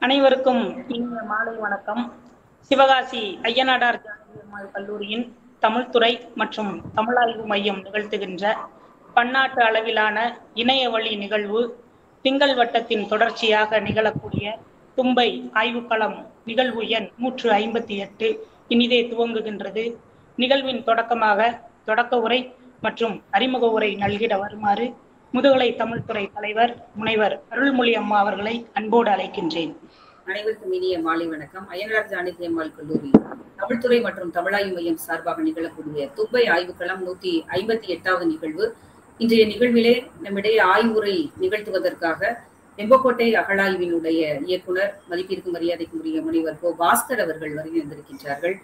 அனைவருக்கும் இனிய மாலை வணக்கம் சிவகாசி ஐயனாடார் ஜானகி அம்மாள் கல்லூரியின் தமிழ்துறை மற்றும் தமிழாய்வு மையம் நிகழ்த்துகின்ற பன்னாட்டு அளவிலான இணைய வழி நிகழ்வு திங்கள் வட்டத்தின் தொடர்ச்சியாக நிகழக்கூடிய தும்பை ஆய்வுக்களம் நிகழ்வு எண் நூற்று ஐம்பத்தி எட்டு இனிதே துவங்குகின்றது நிகழ்வின் தொடக்கமாக தொடக்க உரை மற்றும் அறிமுக உரை நல்கிட வருமாறு முதுகலை தமிழ்துறை தலைவர் முனைவர் அருள்மொழி அம்மா அவர்களை அன்போடு அழைக்கின்றேன் அனைவருக்கும் இனிய மாலை வணக்கம் அய்யனார் ஜானகி அம்மாள் கல்லூரி தமிழ்துறை மற்றும் தமிழாய்வு மையம் சார்பாக நிகழக்கூடிய துப்பை ஆய்வுக்களம் நூத்தி ஐம்பத்தி எட்டாவது நிகழ்வு இன்றைய நிகழ்விலே நம்மிடையே ஆய்வுரை நிகழ்த்துவதற்காக வெம்பக்கோட்டை அகழாய்வினுடைய இயக்குனர் மதிப்பிற்கு மரியாதைக்கு உரிய முனைவர் கோ பாஸ்கர் அவர்கள் வருகை வந்திருக்கின்றார்கள்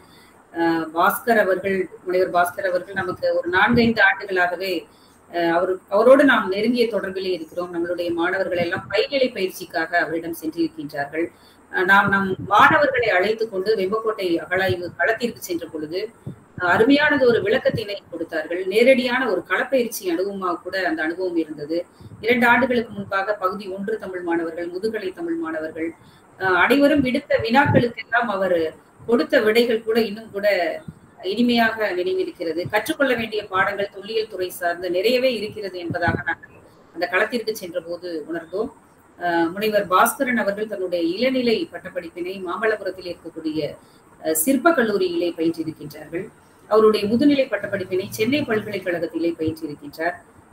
பாஸ்கர் அவர்கள் முனைவர் பாஸ்கர் அவர்கள் நமக்கு ஒரு நான்கைந்து ஆண்டுகளாகவே அவர் அவரோடு நாம் நெருங்கிய தொடர்பிலே இருக்கிறோம் நம்மளுடைய மாணவர்கள் எல்லாம் பைநிலை பயிற்சிக்காக அவரிடம் சென்றிருக்கின்றார்கள் நாம் நம் மாணவர்களை அழைத்து கொண்டு வெம்பக்கோட்டை அகழாய்வு களத்திற்கு சென்ற பொழுது அருமையானது ஒரு விளக்கத்தினை கொடுத்தார்கள் நேரடியான ஒரு களப்பயிற்சி அனுபவமாக கூட அந்த அனுபவம் இருந்தது இரண்டு ஆண்டுகளுக்கு முன்பாக பகுதி ஒன்று தமிழ் மாணவர்கள் முதுகலை தமிழ் மாணவர்கள் அனைவரும் விடுத்த வினாக்களுக்கெல்லாம் அவர் கொடுத்த விடைகள் கூட இன்னும் கூட இனிமையாக நினைவிருக்கிறது கற்றுக்கொள்ள வேண்டிய பாடங்கள் தொல்லியல் துறை சார்ந்து நிறையவே இருக்கிறது என்பதாக நாங்கள் அந்த களத்திற்கு சென்ற போது உணர்ந்தோம் முனைவர் பாஸ்கரன் அவர்கள் தன்னுடைய இளநிலை பட்டப்படிப்பினை மாமல்லபுரத்தில் இருக்கக்கூடிய சிற்ப கல்லூரியிலே பயின்றிருக்கின்றார்கள் அவருடைய முதுநிலை பட்டப்படிப்பினை சென்னை பல்கலைக்கழகத்திலே பயின்றிருக்கின்றார்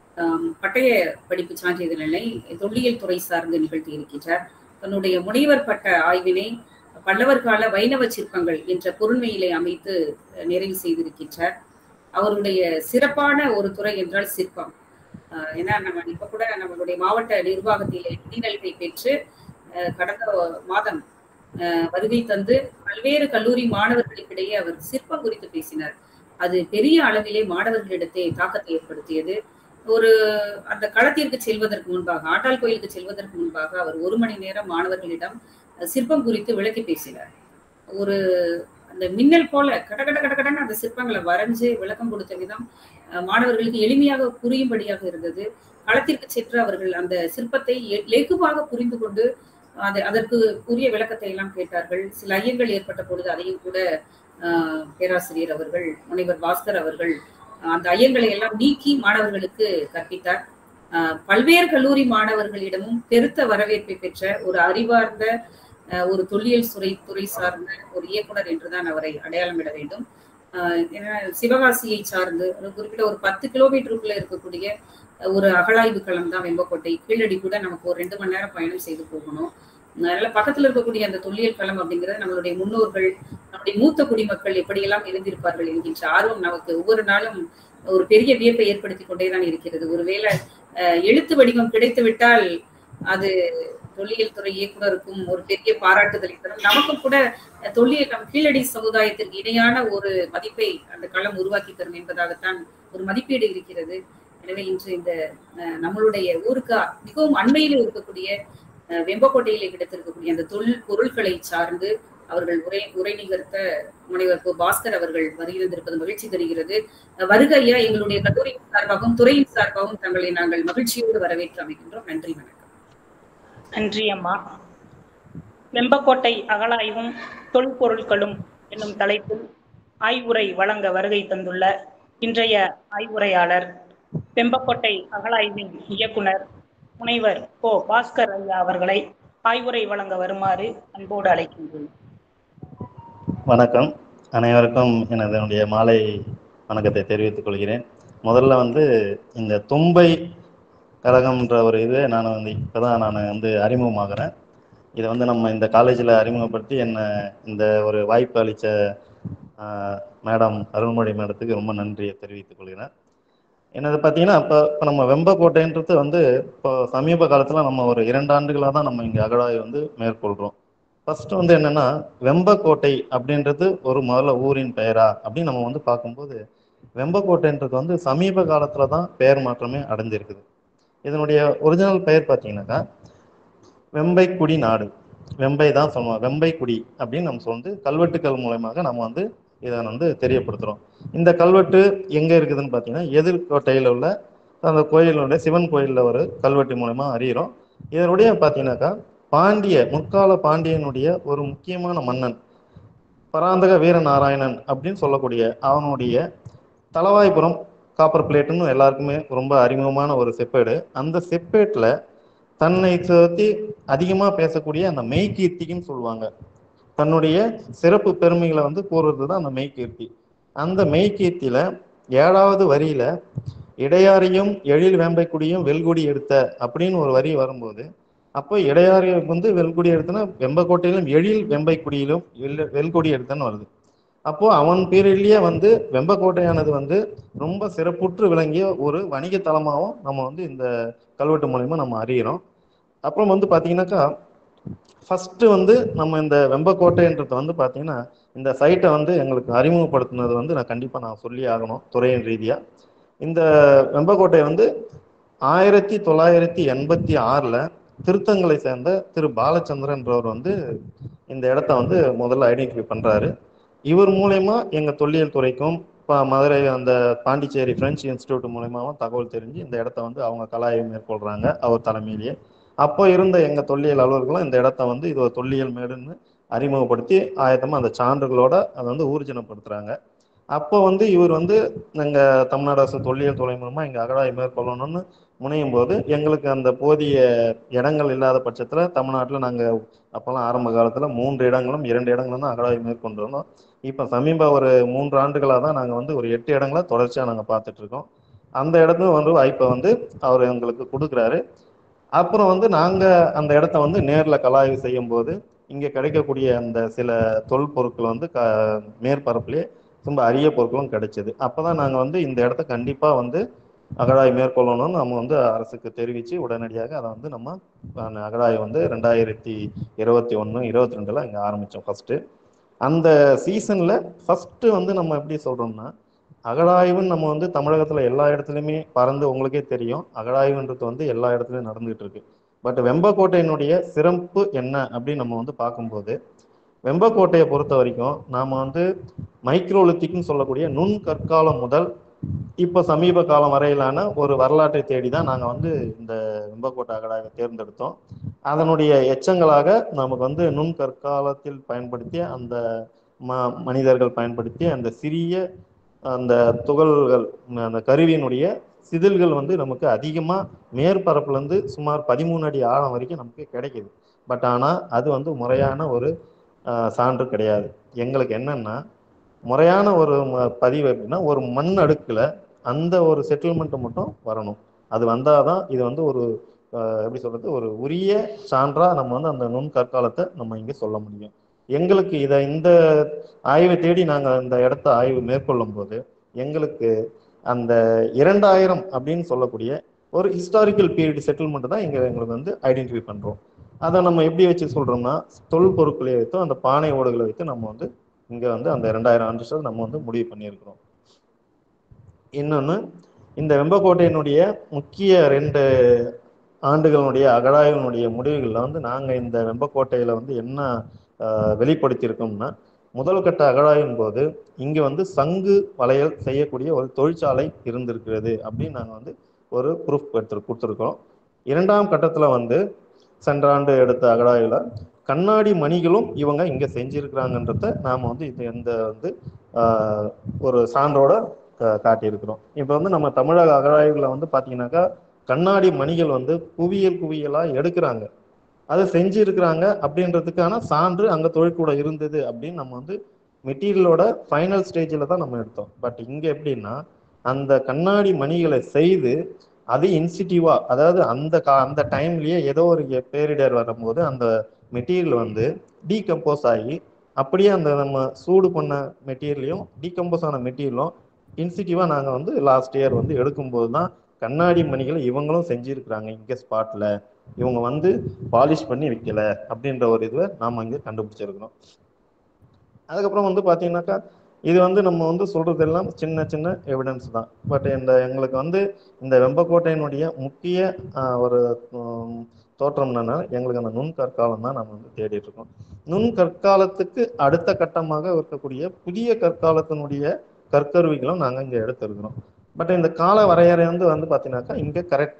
பட்டய படிப்பு சான்றிதழை தொல்லியல் துறை சார்ந்து நிகழ்த்தி இருக்கின்றார் தன்னுடைய முனைவர் பட்ட ஆய்வினை பல்லவர் கால வைணவ சிற்பங்கள் என்ற பொருண்மையிலே அமைத்து நிறைவு செய்திருக்கின்றார் அவருடைய சிறப்பான ஒரு துறை என்றால் சிற்பம் ஏன்னா நம்ம இப்ப கூட நம்மளுடைய மாவட்ட நிர்வாகத்திலே நிதிநல்கை பெற்று கடந்த மாதம் வருகை தந்து பல்வேறு கல்லூரி மாணவர்களுக்கிடையே அவர் சிற்பம் குறித்து பேசினார் அது பெரிய அளவிலே மாணவர்களிடத்தே தாக்கத்தை ஏற்படுத்தியது ஒரு அந்த களத்திற்கு செல்வதற்கு முன்பாக ஆண்டாள் கோயிலுக்கு செல்வதற்கு முன்பாக அவர் ஒரு மணி நேரம் மாணவர்களிடம் சிற்பம் குறித்து விளக்கி பேசினார் ஒரு அந்த மின்னல் போல கட கட கட கடன்னு அந்த சிற்பங்களை வரைஞ்சு விளக்கம் கொடுத்த விதம் மாணவர்களுக்கு எளிமையாக புரியும்படியாக இருந்தது களத்திற்கு சென்று அவர்கள் அந்த சிற்பத்தை லெகுவாக புரிந்து கொண்டு அதை அதற்கு உரிய விளக்கத்தை எல்லாம் கேட்டார்கள் சில ஐயங்கள் ஏற்பட்ட பொழுது அதையும் கூட பேராசிரியர் அவர்கள் முனைவர் பாஸ்கர் அவர்கள் அந்த ஐயங்களை எல்லாம் நீக்கி மாணவர்களுக்கு கற்பித்தார் பல்வேறு கல்லூரி மாணவர்களிடமும் பெருத்த வரவேற்பை பெற்ற ஒரு அறிவார்ந்த ஒரு தொல்லியல் துறை துறை சார்ந்த ஒரு இயக்குனர் என்றுதான் அவரை அடையாளமிட வேண்டும் சிவகாசியை சார்ந்து குறிப்பிட்ட ஒரு பத்து கிலோமீட்டருக்குள்ள இருக்கக்கூடிய ஒரு அகழாய்வு களம் தான் வெம்பக்கோட்டை கீழடி கூட நமக்கு ஒரு ரெண்டு மணி நேரம் பயணம் செய்து போகணும் அதனால பக்கத்துல இருக்கக்கூடிய அந்த தொல்லியல் களம் அப்படிங்கிறது நம்மளுடைய முன்னோர்கள் நம்முடைய மூத்த குடிமக்கள் எப்படியெல்லாம் இருந்திருப்பார்கள் என்கின்ற ஆர்வம் நமக்கு ஒவ்வொரு நாளும் ஒரு பெரிய வியப்பை ஏற்படுத்தி கொண்டேதான் இருக்கிறது ஒருவேளை எழுத்து வடிவம் கிடைத்து விட்டால் அது தொல்லியல் துறை இயக்குனருக்கும் ஒரு பெரிய பாராட்டுதலை தரும் நமக்கும் கூட தொல்லியல் நம் கீழடி சமுதாயத்திற்கு இணையான ஒரு மதிப்பை அந்த களம் உருவாக்கி தரும் என்பதாகத்தான் ஒரு மதிப்பீடு இருக்கிறது எனவே இன்று இந்த நம்மளுடைய ஊருக்கு மிகவும் அண்மையில் இருக்கக்கூடிய வெம்பக்கோட்டையிலே கிடைத்திருக்கக்கூடிய அந்த தொழில் பொருட்களை சார்ந்து அவர்கள் உரை உரை நிகழ்த்த முனைவர் பாஸ்கர் அவர்கள் வருகிறந்திருப்பது மகிழ்ச்சி தருகிறது வருக ஐயா எங்களுடைய கல்லூரியின் சார்பாகவும் துறையின் சார்பாகவும் தங்களை நாங்கள் மகிழ்ச்சியோடு வரவேற்று அமைக்கின்றோம் நன்றி வணக்கம் நன்றி அம்மா வெம்பக்கோட்டை அகழாய்வும் தொல்பொருட்களும் என்னும் தலைப்பில் ஆய்வுரை வழங்க வருகை தந்துள்ள இன்றைய ஆய்வுரையாளர் வெம்பக்கோட்டை அகழாய்வின் இயக்குனர் முனைவர் கோ பாஸ்கர் ஐயா அவர்களை ஆய்வுரை வழங்க வருமாறு அன்போடு அழைக்கின்றேன் வணக்கம் அனைவருக்கும் எனது மாலை வணக்கத்தை தெரிவித்துக் கொள்கிறேன் முதல்ல வந்து இந்த தும்பை கழகம்ன்ற ஒரு இது நான் வந்து இப்போ தான் நான் வந்து அறிமுகமாகிறேன் இதை வந்து நம்ம இந்த காலேஜில் அறிமுகப்படுத்தி என்னை இந்த ஒரு வாய்ப்பு அளித்த மேடம் அருள்மொழி மேடத்துக்கு ரொம்ப நன்றியை தெரிவித்துக் கொள்கிறேன் என்னது பார்த்தீங்கன்னா இப்போ இப்போ நம்ம வெம்பக்கோட்டைன்றது வந்து இப்போ சமீப காலத்தில் நம்ம ஒரு இரண்டு ஆண்டுகளாக தான் நம்ம இங்கே அகழாய் வந்து மேற்கொள்கிறோம் ஃபர்ஸ்ட் வந்து என்னன்னா வெம்பக்கோட்டை அப்படின்றது ஒரு முதல்ல ஊரின் பெயரா அப்படின்னு நம்ம வந்து பார்க்கும்போது வெம்பக்கோட்டைன்றது வந்து சமீப காலத்துல தான் பெயர் மாற்றமே அடைஞ்சிருக்குது இதனுடைய ஒரிஜினல் பெயர் பார்த்தீங்கன்னாக்கா வெம்பைக்குடி நாடு வெம்பை தான் சொல்லுவோம் வெம்பைக்குடி அப்படின்னு நம்ம வந்து கல்வெட்டுக்கள் மூலயமாக நம்ம வந்து இதை வந்து தெரியப்படுத்துகிறோம் இந்த கல்வெட்டு எங்கே இருக்குதுன்னு பார்த்தீங்கன்னா எதிர்கோட்டையில் உள்ள அந்த கோயிலுடைய சிவன் கோயிலில் ஒரு கல்வெட்டு மூலயமா அறிகிறோம் இதனுடைய பார்த்தீங்கன்னாக்கா பாண்டிய முற்கால பாண்டியனுடைய ஒரு முக்கியமான மன்னன் பராந்தக வீரநாராயணன் அப்படின்னு சொல்லக்கூடிய அவனுடைய தலவாய்புரம் காப்பர் பிளேட்டுன்னு எல்லாருக்குமே ரொம்ப அறிமுகமான ஒரு செப்பேடு அந்த செப்பேட்டில் தன்னை பற்றி அதிகமாக பேசக்கூடிய அந்த மெய்கீர்த்தின்னு சொல்லுவாங்க தன்னுடைய சிறப்பு பெருமைகளை வந்து கூறுறது தான் அந்த மெய்கீர்த்தி அந்த மெய்கீர்த்தியில ஏழாவது வரியில இடையாரையும் எழில் வேம்பைக்குடியும் வெல்குடி எடுத்த அப்படின்னு ஒரு வரி வரும்போது அப்போ இடையாறு வந்து வெல்குடி எடுத்தனா வெம்பக்கோட்டையிலும் எழில் வெம்பைக்குடியிலும் வெல்- வெல்குடி எடுத்தன்னு வருது அப்போ அவன் பீரியட்லயே வந்து வெம்பக்கோட்டையானது வந்து ரொம்ப சிறப்புற்று விளங்கிய ஒரு வணிக தலமாகவும் நம்ம வந்து இந்த கல்வெட்டு மூலயமா நம்ம அறிகிறோம் அப்புறம் வந்து பாத்தீங்கன்னாக்கா ஃபர்ஸ்ட் வந்து நம்ம இந்த வெம்பக்கோட்டைன்றது வந்து பாத்தீங்கன்னா இந்த சைட்டை வந்து எங்களுக்கு அறிமுகப்படுத்தினது வந்து நான் கண்டிப்பா நான் சொல்லி ஆகணும் துறையின் ரீதியா இந்த வெம்பக்கோட்டை வந்து ஆயிரத்தி தொள்ளாயிரத்தி எண்பத்தி ஆறுல திருத்தங்களை சேர்ந்த திரு பாலச்சந்திரன்றவர் வந்து இந்த இடத்த வந்து முதல்ல ஐடென்டிஃபை பண்றாரு இவர் மூலயமா எங்க தொல்லியல் துறைக்கும் இப்போ மதுரை அந்த பாண்டிச்சேரி பிரெஞ்சு இன்ஸ்டியூட் மூலயமாவும் தகவல் தெரிஞ்சு இந்த இடத்த வந்து அவங்க கலாய்வு மேற்கொள்றாங்க அவர் தலைமையிலேயே அப்போ இருந்த எங்க தொல்லியல் அலுவலர்களும் இந்த இடத்த வந்து இது ஒரு தொல்லியல் மேடுன்னு அறிமுகப்படுத்தி ஆயத்தமா அந்த சான்றுகளோட அதை வந்து ஊர்ஜினப்படுத்துறாங்க அப்போ வந்து இவர் வந்து எங்க தமிழ்நாடு அரசு தொல்லியல் துறை மூலமா இங்க அகழாய்வு மேற்கொள்ளணும்னு முனையும் போது எங்களுக்கு அந்த போதிய இடங்கள் இல்லாத பட்சத்துல தமிழ்நாட்டுல நாங்க அப்பெல்லாம் ஆரம்ப காலத்துல மூன்று இடங்களும் இரண்டு இடங்களும் தான் அகழாய்வு மேற்கொண்டு இருந்தோம் இப்ப சமீப ஒரு மூன்று ஆண்டுகளா தான் நாங்க வந்து ஒரு எட்டு இடங்களை தொடர்ச்சியா நாங்க பார்த்துட்டு இருக்கோம் அந்த இடத்துல வந்து வாய்ப்பை வந்து அவர் எங்களுக்கு கொடுக்குறாரு அப்புறம் வந்து நாங்க அந்த இடத்த வந்து நேர்ல கலாய்வு செய்யும் போது இங்க கிடைக்கக்கூடிய அந்த சில தொல் பொருட்கள் வந்து க மேற்பரப்புலயே ரொம்ப அரிய பொருட்களும் கிடைச்சது அப்பதான் நாங்க வந்து இந்த இடத்த கண்டிப்பா வந்து அகழாய்வு மேற்கொள்ளணும்னு நம்ம வந்து அரசுக்கு தெரிவிச்சு உடனடியாக அதை வந்து நம்ம அந்த அகழாய்வு வந்து ரெண்டாயிரத்தி இருபத்தி ஒன்று இருபத்தி ரெண்டுல இங்க ஆரம்பிச்சோம் ஃபர்ஸ்ட் அந்த சீசன்ல ஃபர்ஸ்ட் வந்து நம்ம எப்படி சொல்றோம்னா அகழாய்வுன்னு நம்ம வந்து தமிழகத்துல எல்லா இடத்துலையுமே பறந்து உங்களுக்கே தெரியும் அகழாய்வுன்றது வந்து எல்லா இடத்துலயும் நடந்துகிட்டு இருக்கு பட் வெம்பக்கோட்டையினுடைய சிறப்பு என்ன அப்படின்னு நம்ம வந்து பார்க்கும்போது வெம்பக்கோட்டையை பொறுத்த வரைக்கும் நாம வந்து மைக்ரோலித்திக்னு சொல்லக்கூடிய நுண் கற்காலம் முதல் இப்ப சமீப காலம் வரையிலான ஒரு வரலாற்றை தேடி தான் நாங்க வந்து இந்த வெம்பக்கோட்டை அகழாய்வை தேர்ந்தெடுத்தோம் அதனுடைய எச்சங்களாக நமக்கு வந்து நுண் கற்காலத்தில் பயன்படுத்திய அந்த ம மனிதர்கள் பயன்படுத்திய அந்த சிறிய அந்த துகள்கள் அந்த கருவியினுடைய சிதில்கள் வந்து நமக்கு அதிகமா மேற்பரப்புல இருந்து சுமார் பதிமூணு அடி ஆழம் வரைக்கும் நமக்கு கிடைக்குது பட் ஆனா அது வந்து முறையான ஒரு ஆஹ், சான்று கிடையாது எங்களுக்கு என்னன்னா முறையான ஒரு ம- பதிவு எப்படின்னா ஒரு மண் அடுக்குல அந்த ஒரு செட்டில்மெண்ட் மட்டும் வரணும் அது வந்தாதான் இது வந்து ஒரு ஆஹ், எப்படி சொல்றது ஒரு உரிய சான்றா நம்ம வந்து அந்த நுண் கற்காலத்தை நம்ம இங்க சொல்ல முடியும் எங்களுக்கு இதை இந்த ஆய்வை தேடி நாங்க இந்த இடத்த ஆய்வு மேற்கொள்ளும் போது எங்களுக்கு அந்த இரண்டாயிரம் அப்படின்னு சொல்லக்கூடிய ஒரு ஹிஸ்டாரிக்கல் பீரியட் செட்டில்மெண்ட் தான் இங்க எங்களுக்கு வந்து ஐடென்டிஃபை பண்றோம் அதை நம்ம எப்படி வச்சு சொல்றோம்னா தொல் பொருட்களை வைத்து அந்த பானை ஓடுகளை வைத்து நம்ம வந்து இங்க வந்து அந்த ரெண்டாயிரம் ஆண்டு நம்ம வந்து முடிவு பண்ணியிருக்கிறோம் இன்னொன்னு இந்த வெம்பக்கோட்டையினுடைய முக்கிய ரெண்டு ஆண்டுகளுடைய அகழாய்வினுடைய முடிவுகள்ல வந்து நாங்க இந்த வெம்பக்கோட்டையில வந்து என்ன ஆஹ், வெளிப்படுத்தியிருக்கோம்னா முதல் கட்ட அகழாய்வின் போது இங்க வந்து சங்கு வளையல் செய்யக்கூடிய ஒரு தொழிற்சாலை இருந்திருக்கிறது அப்படின்னு நாங்க வந்து ஒரு ப்ரூஃப் எடுத்து கொடுத்துருக்கோம் இரண்டாம் கட்டத்துல வந்து சென்ற ஆண்டு எடுத்த அகழாய்வுல கண்ணாடி மணிகளும் இவங்க இங்க செஞ்சிருக்கிறாங்கன்றத நாம வந்து இது எந்த வந்து ஆஹ், ஒரு சான்றோட கா- காட்டியிருக்கிறோம் இப்போ வந்து நம்ம தமிழக அகழாய்வுல வந்து பாத்தீங்கன்னாக்கா கண்ணாடி மணிகள் வந்து குவியல் குவியலா எடுக்கிறாங்க அதை செஞ்சு இருக்கிறாங்க அப்படின்றதுக்கான சான்று அங்க தொழிற்கூட இருந்தது அப்படின்னு நம்ம வந்து மெட்டீரியலோட ஃபைனல் ஸ்டேஜில் தான் நம்ம எடுத்தோம் பட் இங்க எப்படின்னா அந்த கண்ணாடி மணிகளை செய்து அது இன்சிட்டிவா அதாவது அந்த கா அந்த டைம்லயே ஏதோ ஒரு எ- பேரிடர் வரும்போது அந்த மெட்டீரியல் வந்து டீகம்போஸ் ஆகி அப்படியே அந்த நம்ம சூடு பண்ண மெட்டீரியலையும் டீகம்போஸ் ஆன மெட்டீரியலும் இன்சிட்டிவா நாங்க வந்து லாஸ்ட் இயர் வந்து எடுக்கும்போது தான் கண்ணாடி மணிகளை இவங்களும் செஞ்சிருக்கிறாங்க இங்க ஸ்பாட்ல இவங்க வந்து பாலிஷ் பண்ணி வைக்கல அப்படின்ற ஒரு இதுவை நாம இங்க கண்டுபிடிச்சிருக்கிறோம் அதுக்கப்புறம் வந்து பாத்தீங்கன்னாக்கா இது வந்து நம்ம வந்து சொல்றதெல்லாம் சின்ன சின்ன எவிடன்ஸ் தான் பட் இந்த எங்களுக்கு வந்து இந்த வெம்பக்கோட்டையினுடைய முக்கிய ஆஹ், ஒரு உம், தோற்றம் என்னன்னா எங்களுக்கு அந்த நுண் கற்காலம் தான் நம்ம வந்து தேடிட்டு இருக்கோம் நுண் கற்காலத்துக்கு அடுத்த கட்டமாக இருக்கக்கூடிய புதிய கற்காலத்தினுடைய கற்கருவிகளும் நாங்க இங்க எடுத்திருக்கிறோம் பட் இந்த கால வரையறை வந்து வந்து பாத்தீங்கன்னாக்கா இங்க கரெக்டா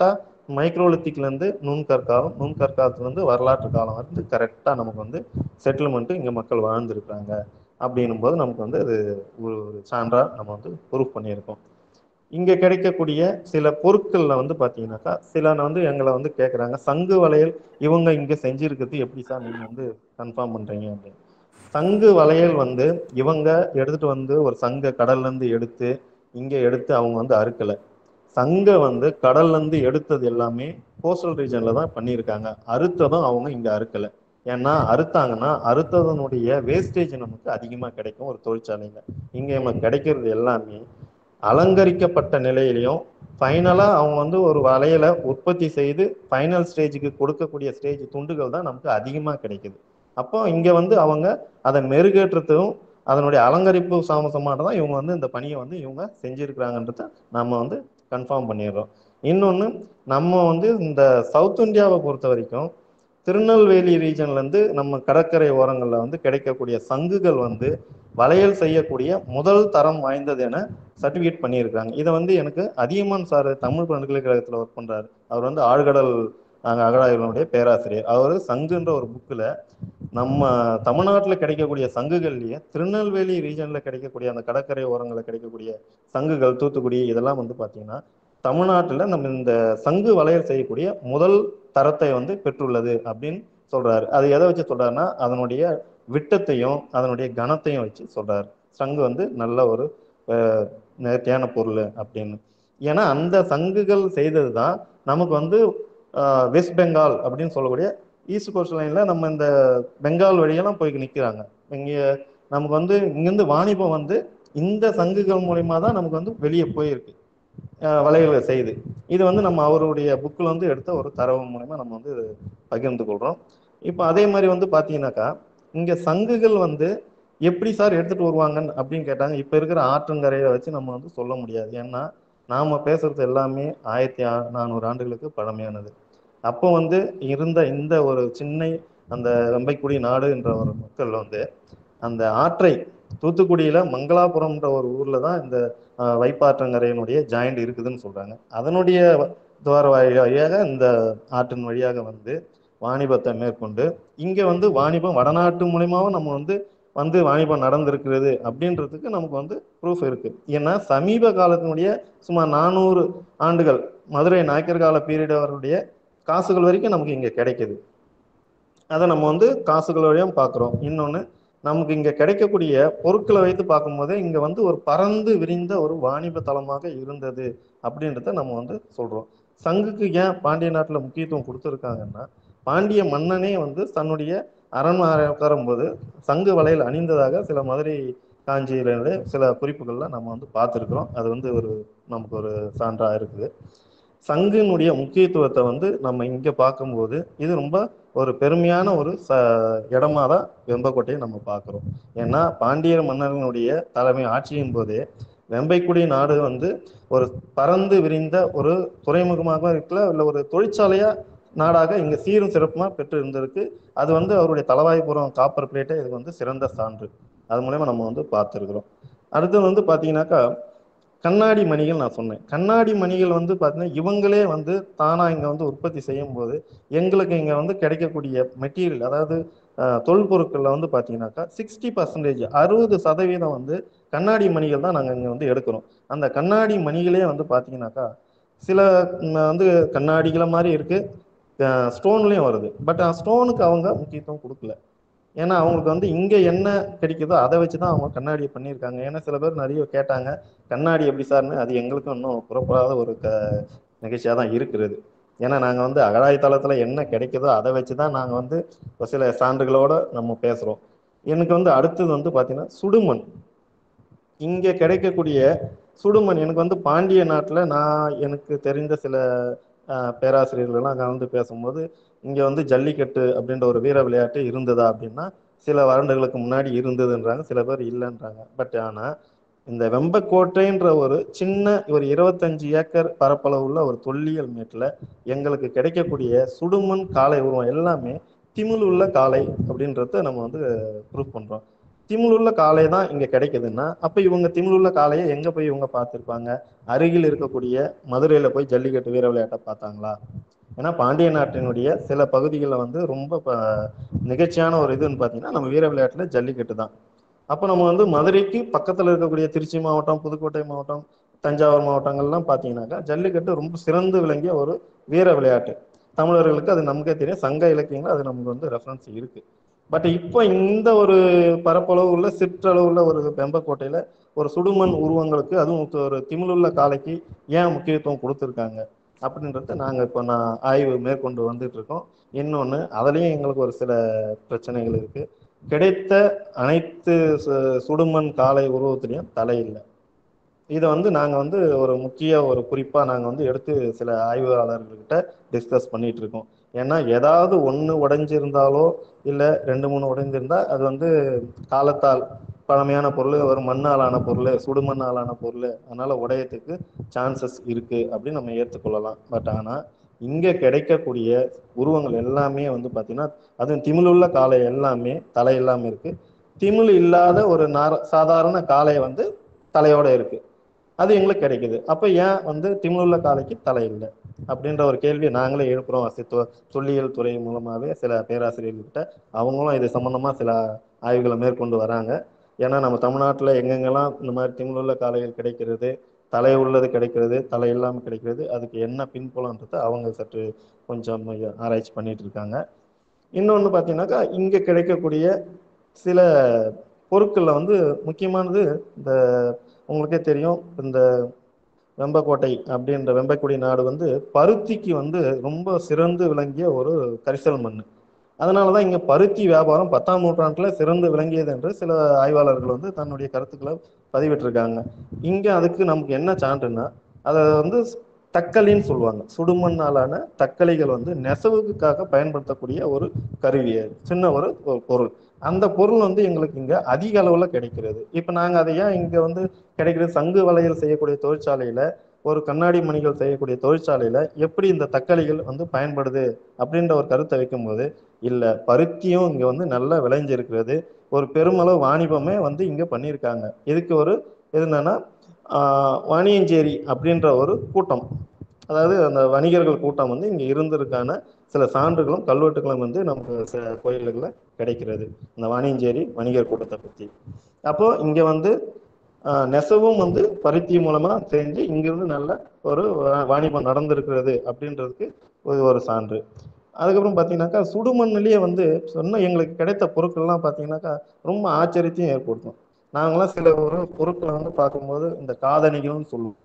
மைக்ரோலித்திக்ல இருந்து நுண்கற்காலம் நுண்கற்காலத்துல இருந்து வரலாற்று காலம் வந்து கரெக்டா நமக்கு வந்து செட்டில்மெண்ட் இங்க மக்கள் வாழ்ந்திருக்காங்க அப்படின்னும் போது நமக்கு வந்து அது ஒரு ஒரு சான்றா நம்ம வந்து ப்ரூஃப் பண்ணியிருக்கோம் இங்க கிடைக்கக்கூடிய சில பொருட்கள்ல வந்து பாத்தீங்கன்னாக்கா சில வந்து எங்களை வந்து கேக்குறாங்க சங்கு வளையல் இவங்க இங்க செஞ்சிருக்கிறது எப்படி சார் நீங்க வந்து கன்ஃபார்ம் பண்றீங்க அப்படின்னு சங்கு வளையல் வந்து இவங்க எடுத்துட்டு வந்து ஒரு சங்க கடல்ல இருந்து எடுத்து இங்க எடுத்து அவங்க வந்து அறுக்கல சங்க வந்து கடல்ல இருந்து எடுத்தது எல்லாமே கோஸ்டல் ரீஜன்ல தான் பண்ணியிருக்காங்க அறுத்ததும் அவங்க இங்க அறுக்கல ஏன்னா அறுத்தாங்கன்னா அறுத்ததனுடைய வேஸ்டேஜ் நமக்கு அதிகமா கிடைக்கும் ஒரு தொழிற்சாலையில இங்க நமக்கு கிடைக்கிறது எல்லாமே அலங்கரிக்கப்பட்ட நிலையிலையும் ஃபைனலா அவங்க வந்து ஒரு வளையலை உற்பத்தி செய்து ஃபைனல் ஸ்டேஜுக்கு கொடுக்கக்கூடிய ஸ்டேஜ் துண்டுகள் தான் நமக்கு அதிகமா கிடைக்குது அப்போ இங்க வந்து அவங்க அதை மெருகேற்றத்தும் அதனுடைய அலங்கரிப்பு சாமசமாக தான் இவங்க வந்து இந்த பணியை வந்து இவங்க செஞ்சிருக்கிறாங்கன்றத நம்ம வந்து கன்ஃபார்ம் பண்ணிடுறோம் இன்னொன்று நம்ம வந்து இந்த சவுத் இந்தியாவை பொறுத்த வரைக்கும் திருநெல்வேலி ரீஜன்ல இருந்து நம்ம கடற்கரை ஓரங்கள்ல வந்து கிடைக்கக்கூடிய சங்குகள் வந்து வளையல் செய்யக்கூடிய முதல் தரம் வாய்ந்தது என சர்டிஃபிகேட் பண்ணியிருக்காங்க இதை வந்து எனக்கு அதியமான் சார் தமிழ் பல்கலைக்கழகத்தில் ஒர்க் பண்றாரு அவர் வந்து ஆழ்கடல் நாங்கள் அகழாய்வுடைய பேராசிரியர் அவர் சங்குன்ற ஒரு புக்கில் நம்ம தமிழ்நாட்டில் கிடைக்கக்கூடிய சங்குகள்லயே திருநெல்வேலி ரீஜன்ல கிடைக்கக்கூடிய அந்த கடற்கரை ஓரங்களில் கிடைக்கக்கூடிய சங்குகள் தூத்துக்குடி இதெல்லாம் வந்து பார்த்தீங்கன்னா தமிழ்நாட்டில் நம்ம இந்த சங்கு வளையல் செய்யக்கூடிய முதல் தரத்தை வந்து பெற்றுள்ளது அப்படின்னு சொல்றாரு அது எதை வச்சு சொல்றாருன்னா அதனுடைய விட்டத்தையும் அதனுடைய கனத்தையும் வச்சு சொல்றாரு சங்கு வந்து நல்ல ஒரு அஹ், நேர்த்தியான பொருள் அப்படின்னு ஏன்னா அந்த சங்குகள் செய்தது தான் நமக்கு வந்து ஆஹ், வெஸ்ட் பெங்கால் அப்படின்னு சொல்லக்கூடிய ஈஸ்ட் கோஸ்ட் லைன்ல நம்ம இந்த பெங்கால் வழியெல்லாம் போய் நிக்கிறாங்க இங்க நமக்கு வந்து இங்கிருந்து வாணிபம் வந்து இந்த சங்குகள் மூலியமா தான் நமக்கு வந்து வெளியே போயிருக்கு ஆஹ், வளையல்களை செய்து இது வந்து நம்ம அவருடைய புக்கில் வந்து எடுத்த ஒரு தரவு மூலயமா நம்ம வந்து பகிர்ந்து கொள்றோம் இப்போ அதே மாதிரி வந்து பார்த்தீங்கன்னாக்கா இங்க சங்குகள் வந்து எப்படி சார் எடுத்துட்டு வருவாங்க அப்படின்னு கேட்டாங்க இப்ப இருக்கிற ஆற்றங்கரையை வச்சு நம்ம வந்து சொல்ல முடியாது ஏன்னா நாம பேசுறது எல்லாமே ஆயிரத்தி ஆ- நானூறு ஆண்டுகளுக்கு பழமையானது அப்போ வந்து இருந்த இந்த ஒரு சின்ன அந்த வெம்பைக்குடி நாடு என்ற ஒரு மக்கள் வந்து அந்த ஆற்றை தூத்துக்குடியில மங்களாபுரம்ன்ற ஒரு ஊர்ல தான் இந்த ஆஹ், வைப்பாற்றங்கரையினுடைய ஜாயிண்ட் இருக்குதுன்னு சொல்றாங்க அதனுடைய துவார வழியாக இந்த ஆற்றின் வழியாக வந்து வாணிபத்தை மேற்கொண்டு இங்க வந்து வாணிபம் வடநாட்டு மூலியமாவும் நம்ம வந்து வந்து வாணிபம் நடந்திருக்கிறது அப்படின்றதுக்கு நமக்கு வந்து ப்ரூஃப் இருக்கு ஏன்னா சமீப காலத்தினுடைய சுமார் நானூறு ஆண்டுகள் மதுரை நாயக்கர் கால பீரியட் அவருடைய காசுகள் வரைக்கும் நமக்கு இங்க கிடைக்குது அதை நம்ம வந்து காசுகள் வழியும் பார்க்குறோம் இன்னொன்று நமக்கு இங்க கிடைக்கக்கூடிய பொருட்களை வைத்து பார்க்கும்போது இங்க வந்து ஒரு பறந்து விரிந்த ஒரு வாணிப தலமாக இருந்தது அப்படின்றத நம்ம வந்து சொல்றோம் சங்குக்கு ஏன் பாண்டிய நாட்டுல முக்கியத்துவம் கொடுத்துருக்காங்கன்னா பாண்டிய மன்னனே வந்து தன்னுடைய அரண்மனை உட்காரும்போது சங்கு வலையில் அணிந்ததாக சில மதுரை காஞ்சியில சில குறிப்புகள்ல நம்ம வந்து பார்த்துருக்குறோம் அது வந்து ஒரு நமக்கு ஒரு சான்றா இருக்குது சங்கினுடைய முக்கியத்துவத்தை வந்து நம்ம இங்க பார்க்கும்போது இது ரொம்ப ஒரு பெருமையான ஒரு ச இடமா தான் வெம்பக்கோட்டையை நம்ம பார்க்குறோம் ஏன்னா பாண்டியர் மன்னர்களுடைய தலைமை ஆட்சியின் போதே வெம்பைக்குடி நாடு வந்து ஒரு பறந்து விரிந்த ஒரு துறைமுகமாக இருக்கல இல்லை ஒரு தொழிற்சாலையா நாடாக இங்க சீரும் சிறப்புமா பெற்று இருந்திருக்கு அது வந்து அவருடைய தலவாய்புரம் காப்பர் பிளேட்டை இது வந்து சிறந்த சான்று அது மூலயமா நம்ம வந்து பார்த்துருக்குறோம் அடுத்து வந்து பார்த்தீங்கன்னாக்கா கண்ணாடி மணிகள் நான் சொன்னேன் கண்ணாடி மணிகள் வந்து பார்த்தீங்கன்னா இவங்களே வந்து தானா இங்க வந்து உற்பத்தி செய்யும் போது எங்களுக்கு இங்க வந்து கிடைக்கக்கூடிய மெட்டீரியல் அதாவது அஹ், தொல்பொருட்கள்ல வந்து பார்த்தீங்கன்னாக்கா சிக்ஸ்டி பர்சன்டேஜ் அறுபது சதவீதம் வந்து கண்ணாடி மணிகள் தான் நாங்கள் இங்கே வந்து எடுக்கிறோம் அந்த கண்ணாடி மணிகளே வந்து பார்த்தீங்கன்னாக்கா சில ம், வந்து கண்ணாடிகளை மாதிரி இருக்கு ஸ்டோன்லேயும் வருது பட் ஸ்டோனுக்கு அவங்க முக்கியத்துவம் கொடுக்கல ஏன்னா அவங்களுக்கு வந்து இங்க என்ன கிடைக்குதோ அதை வச்சு தான் அவங்க கண்ணாடியை பண்ணியிருக்காங்க ஏன்னா சில பேர் நிறைய கேட்டாங்க கண்ணாடி எப்படி சார்னு அது எங்களுக்கும் இன்னும் புறப்படாத ஒரு க நிகழ்ச்சியாக தான் இருக்கிறது ஏன்னா நாங்கள் வந்து அகழாய் தளத்தில் என்ன கிடைக்குதோ அதை வச்சு தான் நாங்கள் வந்து ஒரு சில சான்றுகளோட நம்ம பேசுகிறோம் எனக்கு வந்து அடுத்தது வந்து பார்த்தீங்கன்னா சுடுமண் இங்கே கிடைக்கக்கூடிய சுடுமண் எனக்கு வந்து பாண்டிய நாட்டில் நான் எனக்கு தெரிந்த சில ஆஹ், பேராசிரியர்கள்லாம் கலந்து பேசும்போது இங்கே வந்து ஜல்லிக்கட்டு அப்படின்ற ஒரு வீர விளையாட்டு இருந்ததா அப்படின்னா சில வருடங்களுக்கு முன்னாடி இருந்ததுன்றாங்க சில பேர் இல்லைன்றாங்க பட் ஆனால் இந்த வெம்பக்கோட்டைன்ற ஒரு சின்ன ஒரு இருபத்தஞ்சு ஏக்கர் பரப்பளவு உள்ள ஒரு தொல்லியல் மேட்டில் எங்களுக்கு கிடைக்கக்கூடிய சுடுமண் காளை உருவம் எல்லாமே திமிழ் உள்ள காளை அப்படின்றத நம்ம வந்து ப்ரூவ் பண்ணுறோம் திமிழுள்ள காளை தான் இங்க கிடைக்குதுன்னா அப்ப இவங்க திமிழுள்ள காளையை எங்க போய் இவங்க பார்த்திருப்பாங்க அருகில் இருக்கக்கூடிய மதுரையில போய் ஜல்லிக்கட்டு வீர விளையாட்டை பார்த்தாங்களா ஏன்னா பாண்டிய நாட்டினுடைய சில பகுதிகளில் வந்து ரொம்ப ப- நிகழ்ச்சியான ஒரு இதுன்னு பார்த்தீங்கன்னா நம்ம வீர விளையாட்டுல ஜல்லிக்கட்டு தான் அப்போ நம்ம வந்து மதுரைக்கு பக்கத்துல இருக்கக்கூடிய திருச்சி மாவட்டம் புதுக்கோட்டை மாவட்டம் தஞ்சாவூர் மாவட்டங்கள்லாம் பார்த்தீங்கன்னாக்கா ஜல்லிக்கட்டு ரொம்ப சிறந்து விளங்கிய ஒரு வீர விளையாட்டு தமிழர்களுக்கு அது நமக்கே தெரியும் சங்க இலக்கியங்கள் அது நமக்கு வந்து ரெஃபரன்ஸ் இருக்கு பட் இப்போ இந்த ஒரு பரப்பளவு உள்ள சிற்றளவுள்ள ஒரு வெம்பக்கோட்டையில ஒரு சுடுமண் உருவங்களுக்கு அதுவும் ஒரு திமிழுள்ள காளைக்கு ஏன் முக்கியத்துவம் கொடுத்துருக்காங்க அப்படின்றத நாங்க இப்போ நான் ஆய்வு மேற்கொண்டு வந்துட்டு இருக்கோம் இன்னொன்று அதுலேயும் எங்களுக்கு ஒரு சில பிரச்சனைகள் இருக்கு கிடைத்த அனைத்து சு- சுடுமண் காளை உருவத்திலையும் தலை இல்லை இதை வந்து நாங்கள் வந்து ஒரு முக்கிய ஒரு குறிப்பாக நாங்கள் வந்து எடுத்து சில ஆய்வாளர்கள்கிட்ட டிஸ்கஸ் பண்ணிட்டு இருக்கோம் ஏன்னா ஏதாவது ஒன்று உடைஞ்சிருந்தாலோ இல்லை ரெண்டு மூணு உடைஞ்சிருந்தா அது வந்து காலத்தால் பழமையான பொருள் ஒரு மண்ணாலான பொருள் சுடுமண்ணாலான பொருள் அதனால உடையத்துக்கு சான்சஸ் இருக்கு அப்படின்னு நம்ம ஏற்றுக்கொள்ளலாம் பட் ஆனால் இங்கே கிடைக்கக்கூடிய உருவங்கள் எல்லாமே வந்து பார்த்தீங்கன்னா அதுவும் திமிழுள்ள காளை எல்லாமே தலை இல்லாமல் இருக்கு திமிழ் இல்லாத ஒரு நார சாதாரண காளை வந்து தலையோட இருக்கு அது எங்களுக்கு கிடைக்குது அப்ப ஏன் வந்து திமிழுள்ள காளைக்கு தலை இல்லை அப்படின்ற ஒரு கேள்வியை நாங்களே எழுப்புறோம் சித்துவ தொல்லியல் துறை மூலமாவே சில பேராசிரியர்கிட்ட அவங்களும் இது சம்பந்தமா சில ஆய்வுகளை மேற்கொண்டு வராங்க ஏன்னா நம்ம தமிழ்நாட்டுல எங்கெங்கெல்லாம் இந்த மாதிரி திமிழுள்ள காளைகள் கிடைக்கிறது தலை உள்ளது கிடைக்கிறது தலை இல்லாமல் கிடைக்கிறது அதுக்கு என்ன பின்புலன்றது அவங்க சற்று கொஞ்சம் ஆராய்ச்சி பண்ணிட்டு இருக்காங்க இன்னொன்று பார்த்தீங்கன்னாக்கா இங்கே கிடைக்கக்கூடிய சில பொருட்கள்ல வந்து முக்கியமானது இந்த உங்களுக்கே தெரியும் இந்த வெம்பக்கோட்டை அப்படின்ற வெம்பக்குடி நாடு வந்து பருத்திக்கு வந்து ரொம்ப சிறந்து விளங்கிய ஒரு கரிசல் மண் அதனால தான் இங்கே பருத்தி வியாபாரம் பத்தாம் நூற்றாண்டுல சிறந்து விளங்கியது என்று சில ஆய்வாளர்கள் வந்து தன்னுடைய கருத்துக்களை பதிவிட்டிருக்காங்க இங்கே அதுக்கு நமக்கு என்ன சான்றுன்னா அதை வந்து தக்கலின்னு சொல்லுவாங்க சுடுமண்ணாலான தக்கலைகள் வந்து நெசவுக்காக பயன்படுத்தக்கூடிய ஒரு கருவி அது. சின்ன ஒரு ஒரு பொருள் அந்த பொருள் வந்து எங்களுக்கு இங்க அதிக அளவுல கிடைக்கிறது இப்ப நாங்க அதை ஏன் இங்க வந்து கிடைக்கிறது சங்கு வளையல் செய்யக்கூடிய தொழிற்சாலையில ஒரு கண்ணாடி மணிகள் செய்யக்கூடிய தொழிற்சாலையில எப்படி இந்த தக்காளிகள் வந்து பயன்படுது அப்படின்ற ஒரு கருத்தை வைக்கும்போது இல்ல பருத்தியும் இங்க வந்து நல்லா விளைஞ்சிருக்கிறது ஒரு பெருமளவு வாணிபமே வந்து இங்க பண்ணியிருக்காங்க இதுக்கு ஒரு இது என்னன்னா ஆஹ் வாணியஞ்சேரி அப்படின்ற ஒரு கூட்டம் அதாவது அந்த வணிகர்கள் கூட்டம் வந்து இங்க இருந்திருக்கான சில சான்றுகளும் கல்வெட்டுகளும் வந்து நமக்கு சில கோயில்களில் கிடைக்கிறது இந்த வாணியஞ்சேரி வணிகர் கூட்டத்தை பத்தி அப்போ இங்க வந்து ஆஹ் நெசவும் வந்து பருத்தி மூலமா செஞ்சு இங்கிருந்து நல்ல ஒரு வா- வாணிபம் நடந்திருக்கிறது அப்படின்றதுக்கு ஒரு ஒரு சான்று அதுக்கப்புறம் பார்த்தீங்கன்னாக்கா சுடுமண்ணிலேயே வந்து சொன்ன எங்களுக்கு கிடைத்த பொருட்கள்லாம் பார்த்தீங்கன்னாக்கா ரொம்ப ஆச்சரியத்தையும் ஏற்படுத்தும் நாங்களாம் சில ஒரு பொருட்களை வந்து பார்க்கும்போது இந்த காதணிகள்னு சொல்லுவோம்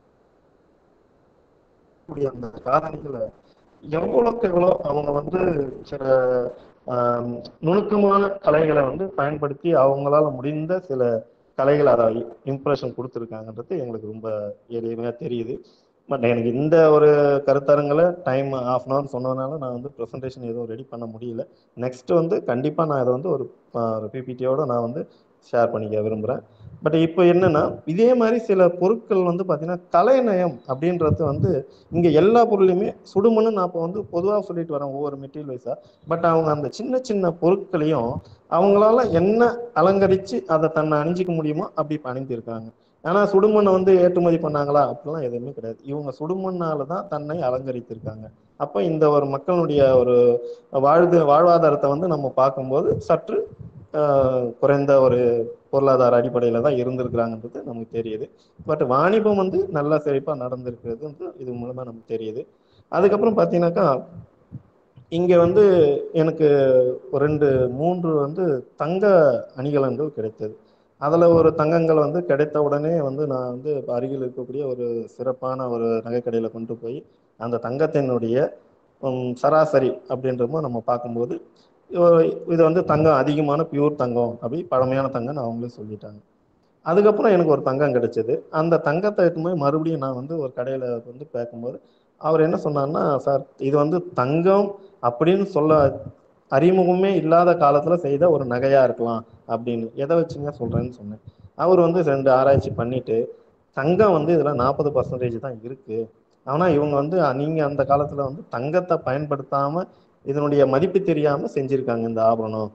கூடிய அந்த காதணிகளை எவ்வளவுக்கு எவ்வளோ அவங்க வந்து சில ஆம், நுணுக்கமான கலைகளை வந்து பயன்படுத்தி அவங்களால முடிந்த சில கலைகளை அதை இம்ப்ரெஷன் கொடுத்துருக்காங்கன்றது எங்களுக்கு ரொம்ப எளிமையாக தெரியுது பட் எனக்கு இந்த ஒரு கருத்தரங்களை டைம் ஆஃப் அன் ஹவர் சொன்னதுனால நான் வந்து ப்ரெசன்டேஷன் எதுவும் ரெடி பண்ண முடியல நெக்ஸ்ட் வந்து கண்டிப்பாக நான் இதை வந்து ஒரு பிபிடியோட நான் வந்து ஷேர் பண்ணிக்க விரும்புகிறேன் பட் இப்போ என்னன்னா இதே மாதிரி சில பொருட்கள் வந்து பார்த்தீங்கன்னா கலைநயம் அப்படின்றது வந்து இங்கே எல்லா பொருளையுமே சுடுமண்ணு நான் இப்போ வந்து பொதுவாக சொல்லிட்டு வரேன் ஒவ்வொரு மெட்டீரியல் வைஸாக பட் அவங்க அந்த சின்ன சின்ன பொருட்களையும் அவங்களால என்ன அலங்கரித்து அதை தன்னை அணிஞ்சிக்க முடியுமோ அப்படி இப்போ அணிந்திருக்காங்க ஆனா சுடுமண்ணை வந்து ஏற்றுமதி பண்ணாங்களா அப்படிலாம் எதுவுமே கிடையாது இவங்க சுடுமண்ணால தான் தன்னை அலங்கரித்திருக்காங்க அப்போ இந்த ஒரு மக்களுடைய ஒரு வாழ்து வாழ்வாதாரத்தை வந்து நம்ம பார்க்கும்போது சற்று ஆஹ், குறைந்த ஒரு பொருளாதார அடிப்படையில தான் இருந்திருக்கிறாங்கன்றது நமக்கு தெரியுது பட் வாணிபம் வந்து நல்லா செழிப்பா நடந்திருக்கிறது வந்து இது மூலமா நமக்கு தெரியுது அதுக்கப்புறம் பார்த்தீங்கன்னாக்கா இங்க வந்து எனக்கு ஒரு ரெண்டு மூன்று வந்து தங்க அணிகலன்கள் கிடைத்தது அதுல ஒரு தங்கங்கள் வந்து கிடைத்த உடனே வந்து நான் வந்து இப்ப அருகில் இருக்கக்கூடிய ஒரு சிறப்பான ஒரு நகைக்கடையில கொண்டு போய் அந்த தங்கத்தினுடைய உம், சராசரி அப்படின்றப்போ நம்ம பார்க்கும்போது இவ- இது வந்து தங்கம் அதிகமான பியூர் தங்கம் அப்படி பழமையான தங்கம்னு அவங்களே சொல்லிட்டாங்க அதுக்கப்புறம் எனக்கு ஒரு தங்கம் கிடைச்சது அந்த தங்கத்தை எடுத்துன்னு போய் மறுபடியும் நான் வந்து ஒரு கடையில வந்து பார்க்கும்போது அவர் என்ன சொன்னார்னா சார் இது வந்து தங்கம் அப்படின்னு சொல்ல அறிமுகமே இல்லாத காலத்துல செய்த ஒரு நகையா இருக்கலாம் அப்படின்னு எதை வச்சுங்க சொல்றேன்னு சொன்னேன் அவர் வந்து ரெண்டு ஆராய்ச்சி பண்ணிட்டு தங்கம் வந்து இதுல நாற்பது பர்சன்டேஜ் தான் இருக்கு ஆனா இவங்க வந்து அ, நீங்க அந்த காலத்துல வந்து தங்கத்தை பயன்படுத்தாம இதனுடைய மதிப்பு தெரியாம செஞ்சிருக்காங்க இந்த ஆபரணம்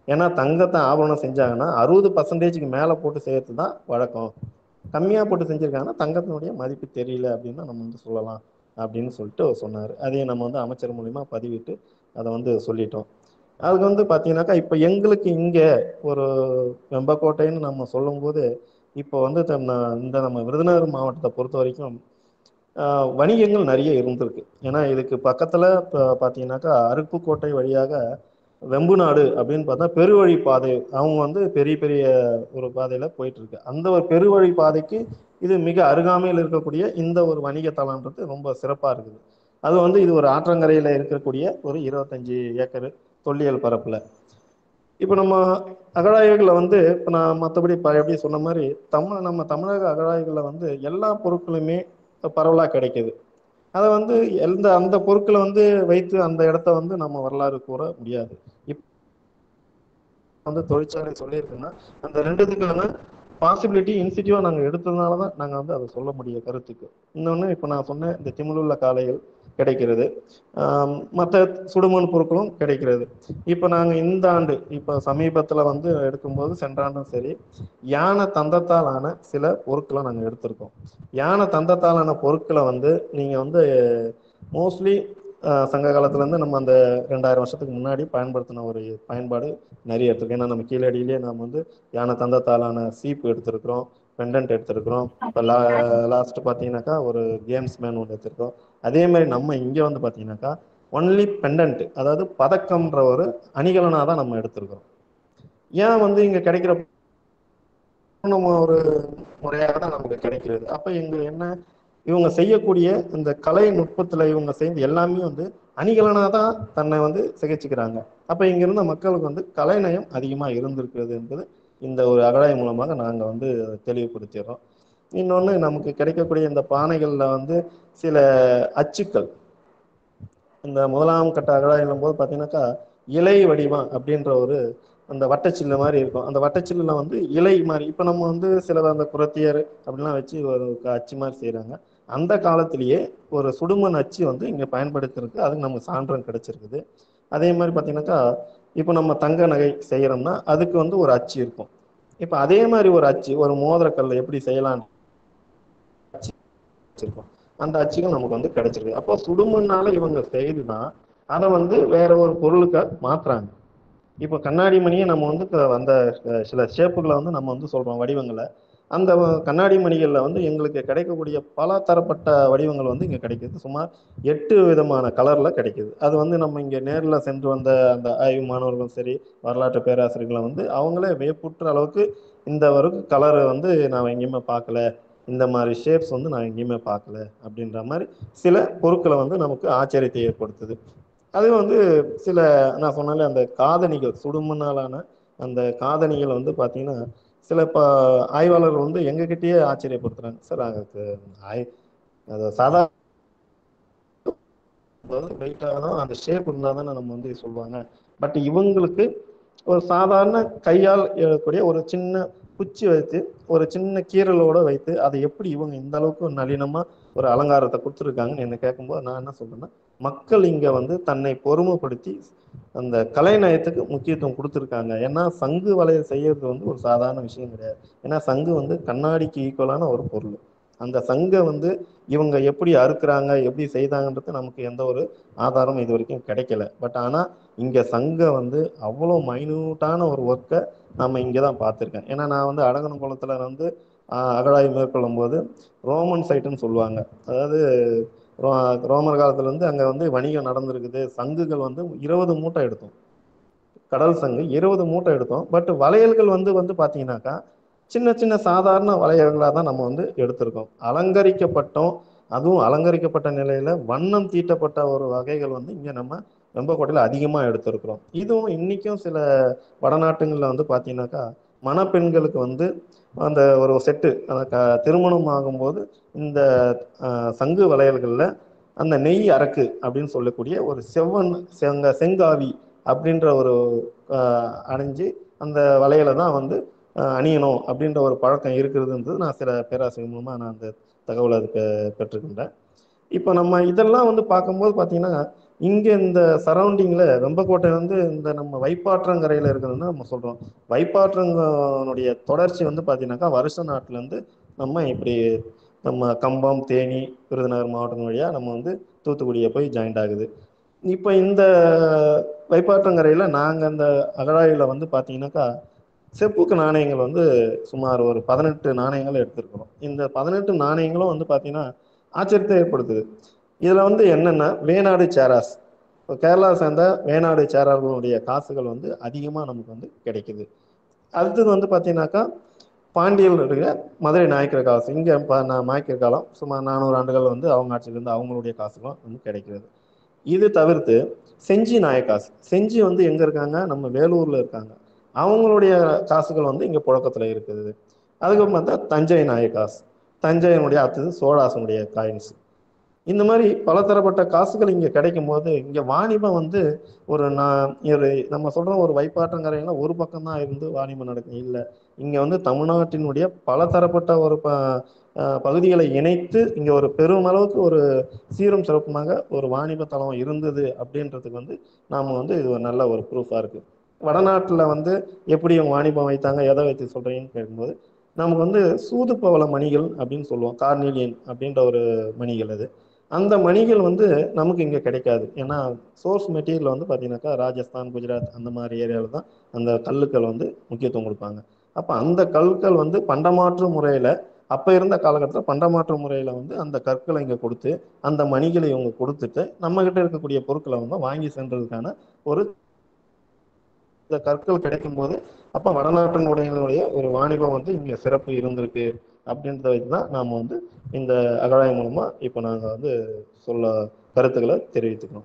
ஏன்னா தங்கத்தை ஆபரணம் செஞ்சாங்கன்னா அறுபது பர்சன்டேஜுக்கு மேலே போட்டு செய்யறது தான் வழக்கம் கம்மியாக போட்டு செஞ்சிருக்காங்கன்னா தங்கத்தினுடைய மதிப்பு தெரியல அப்படின்னு நம்ம வந்து சொல்லலாம் அப்படின்னு சொல்லிட்டு அவர் சொன்னார் அதையும் நம்ம வந்து அமைச்சர் மூலியமா பதிவிட்டு அதை வந்து சொல்லிட்டோம் அதுக்கு வந்து பார்த்தீங்கன்னாக்கா இப்போ எங்களுக்கு இங்கே ஒரு வெம்பக்கோட்டைன்னு நம்ம சொல்லும்போது இப்போ வந்து நம்ம இந்த நம்ம விருதுநகர் மாவட்டத்தை பொறுத்த வரைக்கும் ஆஹ், வணிகங்கள் நிறைய இருந்திருக்கு ஏன்னா இதுக்கு பக்கத்தில் இப்போ பார்த்தீங்கன்னாக்கா அருப்புக்கோட்டை வழியாக வெம்புநாடு அப்படின்னு பார்த்தா பெருவழி பாதை அவங்க வந்து பெரிய பெரிய ஒரு பாதையில போயிட்டு இருக்கு அந்த ஒரு பெருவழி பாதைக்கு இது மிக அருகாமையில் இருக்கக்கூடிய இந்த ஒரு வணிக தலம்ன்றது ரொம்ப சிறப்பா இருக்குது அது வந்து இது ஒரு ஆற்றங்கரையில இருக்கக்கூடிய ஒரு இருபத்தஞ்சு ஏக்கர் தொல்லியல் பரப்புல இப்போ நம்ம அகழாய்வுகளை வந்து இப்போ நான் மற்றபடி இப்போ எப்படி சொன்ன மாதிரி தமிழ் நம்ம தமிழக அகழாய்வுகளில் வந்து எல்லா பொருட்களுமே பரவலாக கிடைக்குது அதை வந்து எந்த அந்த பொருட்களை வந்து வைத்து அந்த இடத்த வந்து நம்ம வரலாறு கூற முடியாது இப் வந்து தொழிற்சாலை சொல்லியிருக்குன்னா அந்த ரெண்டுத்துக்கான பாசிபிலிட்டி இன்சிட்டிவா நாங்கள் எடுத்ததுனால தான் நாங்கள் வந்து அதை சொல்ல முடியும் கருத்துக்கு இன்னொன்று இப்போ நான் சொன்ன இந்த திமிழுள்ள காளைகள் கிடைக்கிறது மற்ற சுடுமண் பொருட்களும் கிடைக்கிறது இப்போ நாங்கள் இந்த ஆண்டு இப்போ சமீபத்தில் வந்து எடுக்கும்போது சென்ற ஆண்டும் சரி யானை தந்தத்தால் ஆன சில பொருட்களை நாங்கள் எடுத்திருக்கோம் யானை தந்தத்தாலான பொருட்களை வந்து நீங்கள் வந்து மோஸ்ட்லி சங்க காலத்துலேருந்து நம்ம அந்த ரெண்டாயிரம் வருஷத்துக்கு முன்னாடி பயன்படுத்தின ஒரு பயன்பாடு நிறைய எடுத்திருக்கோம் ஏன்னா நம்ம கீழடியிலேயே நம்ம வந்து யானை தந்தத்தாலான சீப்பு எடுத்திருக்கிறோம் பெண்டன்ட் எடுத்திருக்கிறோம் இப்போ லா லாஸ்ட் பார்த்தீங்கன்னாக்கா ஒரு கேம்ஸ் மேன் ஒன்று எடுத்திருக்கோம் அதே மாதிரி நம்ம இங்கே வந்து பார்த்தீங்கன்னாக்கா ஒன்லி பெண்டன்ட் அதாவது பதக்கம்ன்ற ஒரு அணிகலனாக தான் நம்ம எடுத்திருக்கிறோம் ஏன் வந்து இங்கே கிடைக்கிற நம்ம ஒரு முறையாக தான் நமக்கு கிடைக்கிறது அப்போ இங்க என்ன இவங்க செய்யக்கூடிய இந்த கலை நுட்பத்துல இவங்க செய்து எல்லாமே வந்து அணிகலனா தான் தன்னை வந்து சிகிச்சுக்கிறாங்க அப்ப இங்க இருந்த மக்களுக்கு வந்து கலைநயம் அதிகமா இருந்திருக்கிறது என்பது இந்த ஒரு அகழாய் மூலமாக நாங்க வந்து தெளிவுபடுத்திடுறோம் இன்னொன்னு நமக்கு கிடைக்கக்கூடிய இந்த பானைகள்ல வந்து சில அச்சுக்கள் இந்த முதலாம் கட்ட அகழாயிலும் போது பார்த்தீங்கன்னாக்கா இலை வடிவம் அப்படின்ற ஒரு அந்த வட்டச்சில்லு மாதிரி இருக்கும் அந்த வட்டச்சில்லுல வந்து இலை மாதிரி இப்போ நம்ம வந்து சில அந்த குரத்தியர் அப்படிலாம் வச்சு ஒரு அச்சு மாதிரி செய்கிறாங்க அந்த காலத்திலேயே ஒரு சுடுமண் அச்சு வந்து இங்கே பயன்படுத்திருக்கு அதுக்கு நமக்கு சான்றம் கிடைச்சிருக்குது அதே மாதிரி பார்த்தீங்கன்னாக்கா இப்போ நம்ம தங்க நகை செய்கிறோம்னா அதுக்கு வந்து ஒரு அச்சு இருக்கும் இப்போ அதே மாதிரி ஒரு அச்சு ஒரு மோதிரக்கல்ல எப்படி செய்யலாம் அச்சு வச்சிருக்கோம் அந்த அச்சுகள் நமக்கு வந்து கிடைச்சிருக்கு அப்போ சுடுமண்ணால இவங்க செய்துதான் அதை வந்து வேற ஒரு பொருளுக்கு மாத்துறாங்க இப்போ கண்ணாடி மணியை நம்ம வந்து க- அந்த அஹ், சில ஷேப்புகளை வந்து நம்ம வந்து சொல்றோம் வடிவங்களை அந்த வ- கண்ணாடி மணிகளில் வந்து எங்களுக்கு கிடைக்கக்கூடிய பல தரப்பட்ட வடிவங்கள் வந்து இங்கே கிடைக்குது சுமார் எட்டு விதமான கலரில் கிடைக்குது அது வந்து நம்ம இங்கே நேரில் சென்று வந்த அந்த ஆய்வு மாணவர்களும் சரி வரலாற்று பேராசிரியர்களும் வந்து அவங்களே வியப்புற்ற அளவுக்கு இந்த வரைக்கும் கலர் வந்து நான் எங்கேயுமே பார்க்கல இந்த மாதிரி ஷேப்ஸ் வந்து நான் எங்கேயுமே பார்க்கல அப்படின்ற மாதிரி சில பொருட்களை வந்து நமக்கு ஆச்சரியத்தை ஏற்படுத்துது அது வந்து சில நான் சொன்னாலே அந்த காதணிகள் சுடுமண்ணாலான அந்த காதணிகள் வந்து பார்த்தீங்கன்னா சில ப ஆய்வாளர்கள் வந்து எங்ககிட்டயே ஆச்சரியப்படுத்துறாங்க சார் அதுக்கு ஆய் அது சாதா வெயிட்டாக தான் அந்த ஷேப் இருந்தால் தானே நம்ம வந்து சொல்லுவாங்க பட் இவங்களுக்கு ஒரு சாதாரண கையால் எழக்கூடிய ஒரு சின்ன குச்சி வைத்து ஒரு சின்ன கீரலோட வைத்து அதை எப்படி இவங்க இந்த அளவுக்கு நளினமா ஒரு அலங்காரத்தை கொடுத்துருக்காங்கன்னு என்ன கேட்கும்போது நான் என்ன சொல்றேன்னா மக்கள் இங்க வந்து தன்னை பொறுமைப்படுத்தி அந்த கலைநயத்துக்கு முக்கியத்துவம் கொடுத்துருக்காங்க ஏன்னா சங்கு வளையல் செய்யறது வந்து ஒரு சாதாரண விஷயம் கிடையாது ஏன்னா சங்கு வந்து கண்ணாடிக்கு ஈக்குவலான ஒரு பொருள் அந்த சங்கை வந்து இவங்க எப்படி அறுக்குறாங்க எப்படி செய்தாங்கன்றது நமக்கு எந்த ஒரு ஆதாரமும் இது வரைக்கும் கிடைக்கல பட் ஆனா இங்க சங்கை வந்து அவ்வளோ மைனூட்டான ஒரு ஒர்க்கை நம்ம இங்கே தான் பார்த்துருக்கேன் ஏன்னா நான் வந்து அடங்கனகுளத்துல வந்து ஆஹ், அகழாய்வு மேற்கொள்ளும் போது ரோமன் சைட்டுன்னு சொல்லுவாங்க அதாவது ரோ- ரோமர் காலத்துல இருந்து அங்க வந்து வணிகம் நடந்திருக்குது சங்குகள் வந்து இருபது மூட்டை எடுத்தோம் கடல் சங்கு இருபது மூட்டை எடுத்தோம் பட் வளையல்கள் வந்து வந்து பாத்தீங்கன்னாக்கா சின்ன சின்ன சாதாரண வளையல்களாக தான் நம்ம வந்து எடுத்திருக்கோம் அலங்கரிக்கப்பட்டோம் அதுவும் அலங்கரிக்கப்பட்ட நிலையில வண்ணம் தீட்டப்பட்ட ஒரு வகைகள் வந்து இங்க நம்ம வெம்பக்கோட்டையில அதிகமா எடுத்திருக்கிறோம் இதுவும் இன்னைக்கும் சில வடநாட்டுங்களில் வந்து பாத்தீங்கன்னாக்கா மணப்பெண்களுக்கு வந்து அந்த ஒரு செட்டு அந்த க- திருமணம் ஆகும்போது இந்த ஆஹ், சங்கு வளையல்கள்ல அந்த நெய் அரக்கு அப்படின்னு சொல்லக்கூடிய ஒரு செவ்வன் செங்க செங்காவி அப்படின்ற ஒரு ஆஹ், அணிஞ்சு அந்த வளையலை தான் வந்து ஆஹ், அணியணும் அப்படின்ற ஒரு பழக்கம் இருக்கிறதுன்றது நான் சில பேராசிரியர் மூலமா நான் அந்த தகவலை அது பெ- பெற்றுக்கின்றேன் இப்போ நம்ம இதெல்லாம் வந்து பார்க்கும்போது பார்த்தீங்கன்னா இங்க இந்த சரௌண்டிங்ல வெம்பக்கோட்டை வந்து இந்த நம்ம வைப்பாற்றங்கரையில இருக்கிறதுன்னு நம்ம சொல்றோம் வைப்பாற்றங்கனுடைய தொடர்ச்சி வந்து பாத்தீங்கன்னாக்கா வருஷ நாட்டுல இருந்து நம்ம இப்படி நம்ம கம்பம் தேனி விருதுநகர் மாவட்டம் வழியா நம்ம வந்து தூத்துக்குடியை போய் ஜாயிண்ட் ஆகுது இப்போ இந்த வைப்பாற்றங்கரையில நாங்க அந்த அகழாயில வந்து பாத்தீங்கன்னாக்கா செப்புக்கு நாணயங்கள் வந்து சுமார் ஒரு பதினெட்டு நாணயங்கள் எடுத்திருக்கிறோம் இந்த பதினெட்டு நாணயங்களும் வந்து பாத்தீங்கன்னா ஆச்சரியத்தை ஏற்படுத்துது இதுல வந்து என்னன்னா வேணாடு சேராஸ் இப்போ கேரளா சேர்ந்த வேணாடு சேரார்களுடைய காசுகள் வந்து அதிகமா நமக்கு வந்து கிடைக்குது அடுத்தது வந்து பாத்தீங்கன்னாக்கா பாண்டியர்கள் இருக்கிற மதுரை நாயக்கர் காசு இங்க ப- நா- நாயக்கர் காலம் சுமார் நானூறு ஆண்டுகள் வந்து அவங்க ஆட்சியிலிருந்து அவங்களுடைய காசுகளும் வந்து கிடைக்கிறது இது தவிர்த்து செஞ்சி நாயக்காசு செஞ்சி வந்து எங்க இருக்காங்க நம்ம வேலூர்ல இருக்காங்க அவங்களுடைய காசுகள் வந்து இங்க புழக்கத்துல இருக்குது அதுக்கப்புறம் பார்த்தா தஞ்சை நாயக்காசு தஞ்சையினுடைய அடுத்தது சோழாசனுடைய காயின்ஸ் இந்த மாதிரி பலதரப்பட்ட காசுகள் இங்க கிடைக்கும் போது இங்க வாணிபம் வந்து ஒரு நான் ஒரு நம்ம சொல்றோம் ஒரு வைப்பாற்றங்கரையில ஒரு பக்கம் தான் இருந்து வாணிபம் நடக்கும் இல்ல இங்க வந்து தமிழ்நாட்டினுடைய பலதரப்பட்ட ஒரு ப அஹ் பகுதிகளை இணைத்து இங்க ஒரு பெருமளவுக்கு ஒரு சீரும் சிறப்புமாக ஒரு வாணிப தளம் இருந்தது அப்படின்றதுக்கு வந்து நாம வந்து இது ஒரு நல்ல ஒரு ப்ரூஃபா இருக்கு வடநாட்டுல வந்து எப்படி இவங்க வாணிபம் வைத்தாங்க எதை வைத்து சொல்றீங்கன்னு கேட்கும்போது நமக்கு வந்து சூதுப்பவள மணிகள் அப்படின்னு சொல்லுவோம் கார்னீலியன் அப்படின்ற ஒரு மணிகள் அது அந்த மணிகள் வந்து நமக்கு இங்க கிடைக்காது ஏன்னா சோர்ஸ் மெட்டீரியல் வந்து பாத்தீங்கன்னாக்கா ராஜஸ்தான் குஜராத் அந்த மாதிரி ஏரியாவில் தான் அந்த கல்லுக்கள் வந்து முக்கியத்துவம் கொடுப்பாங்க அப்ப அந்த கற்கள் வந்து பண்டமாற்று முறையில அப்ப இருந்த காலகட்டத்தில் பண்டமாற்று முறையில வந்து அந்த கற்களை இங்க கொடுத்து அந்த மணிகளை இவங்க கொடுத்துட்டு நம்ம கிட்ட இருக்கக்கூடிய பொருட்களை வந்து வாங்கி சென்றதுக்கான ஒரு இந்த கற்கள் கிடைக்கும் போது அப்ப வடநாட்டினுடைய ஒரு வாணிபம் வந்து இங்க சிறப்பு இருந்திருக்கு அப்படின்றத வச்சு தான் நாம வந்து இந்த அகழாய் மூலமா இப்ப நாங்க வந்து சொல்ல கருத்துக்களை தெரிவித்துக்கிறோம்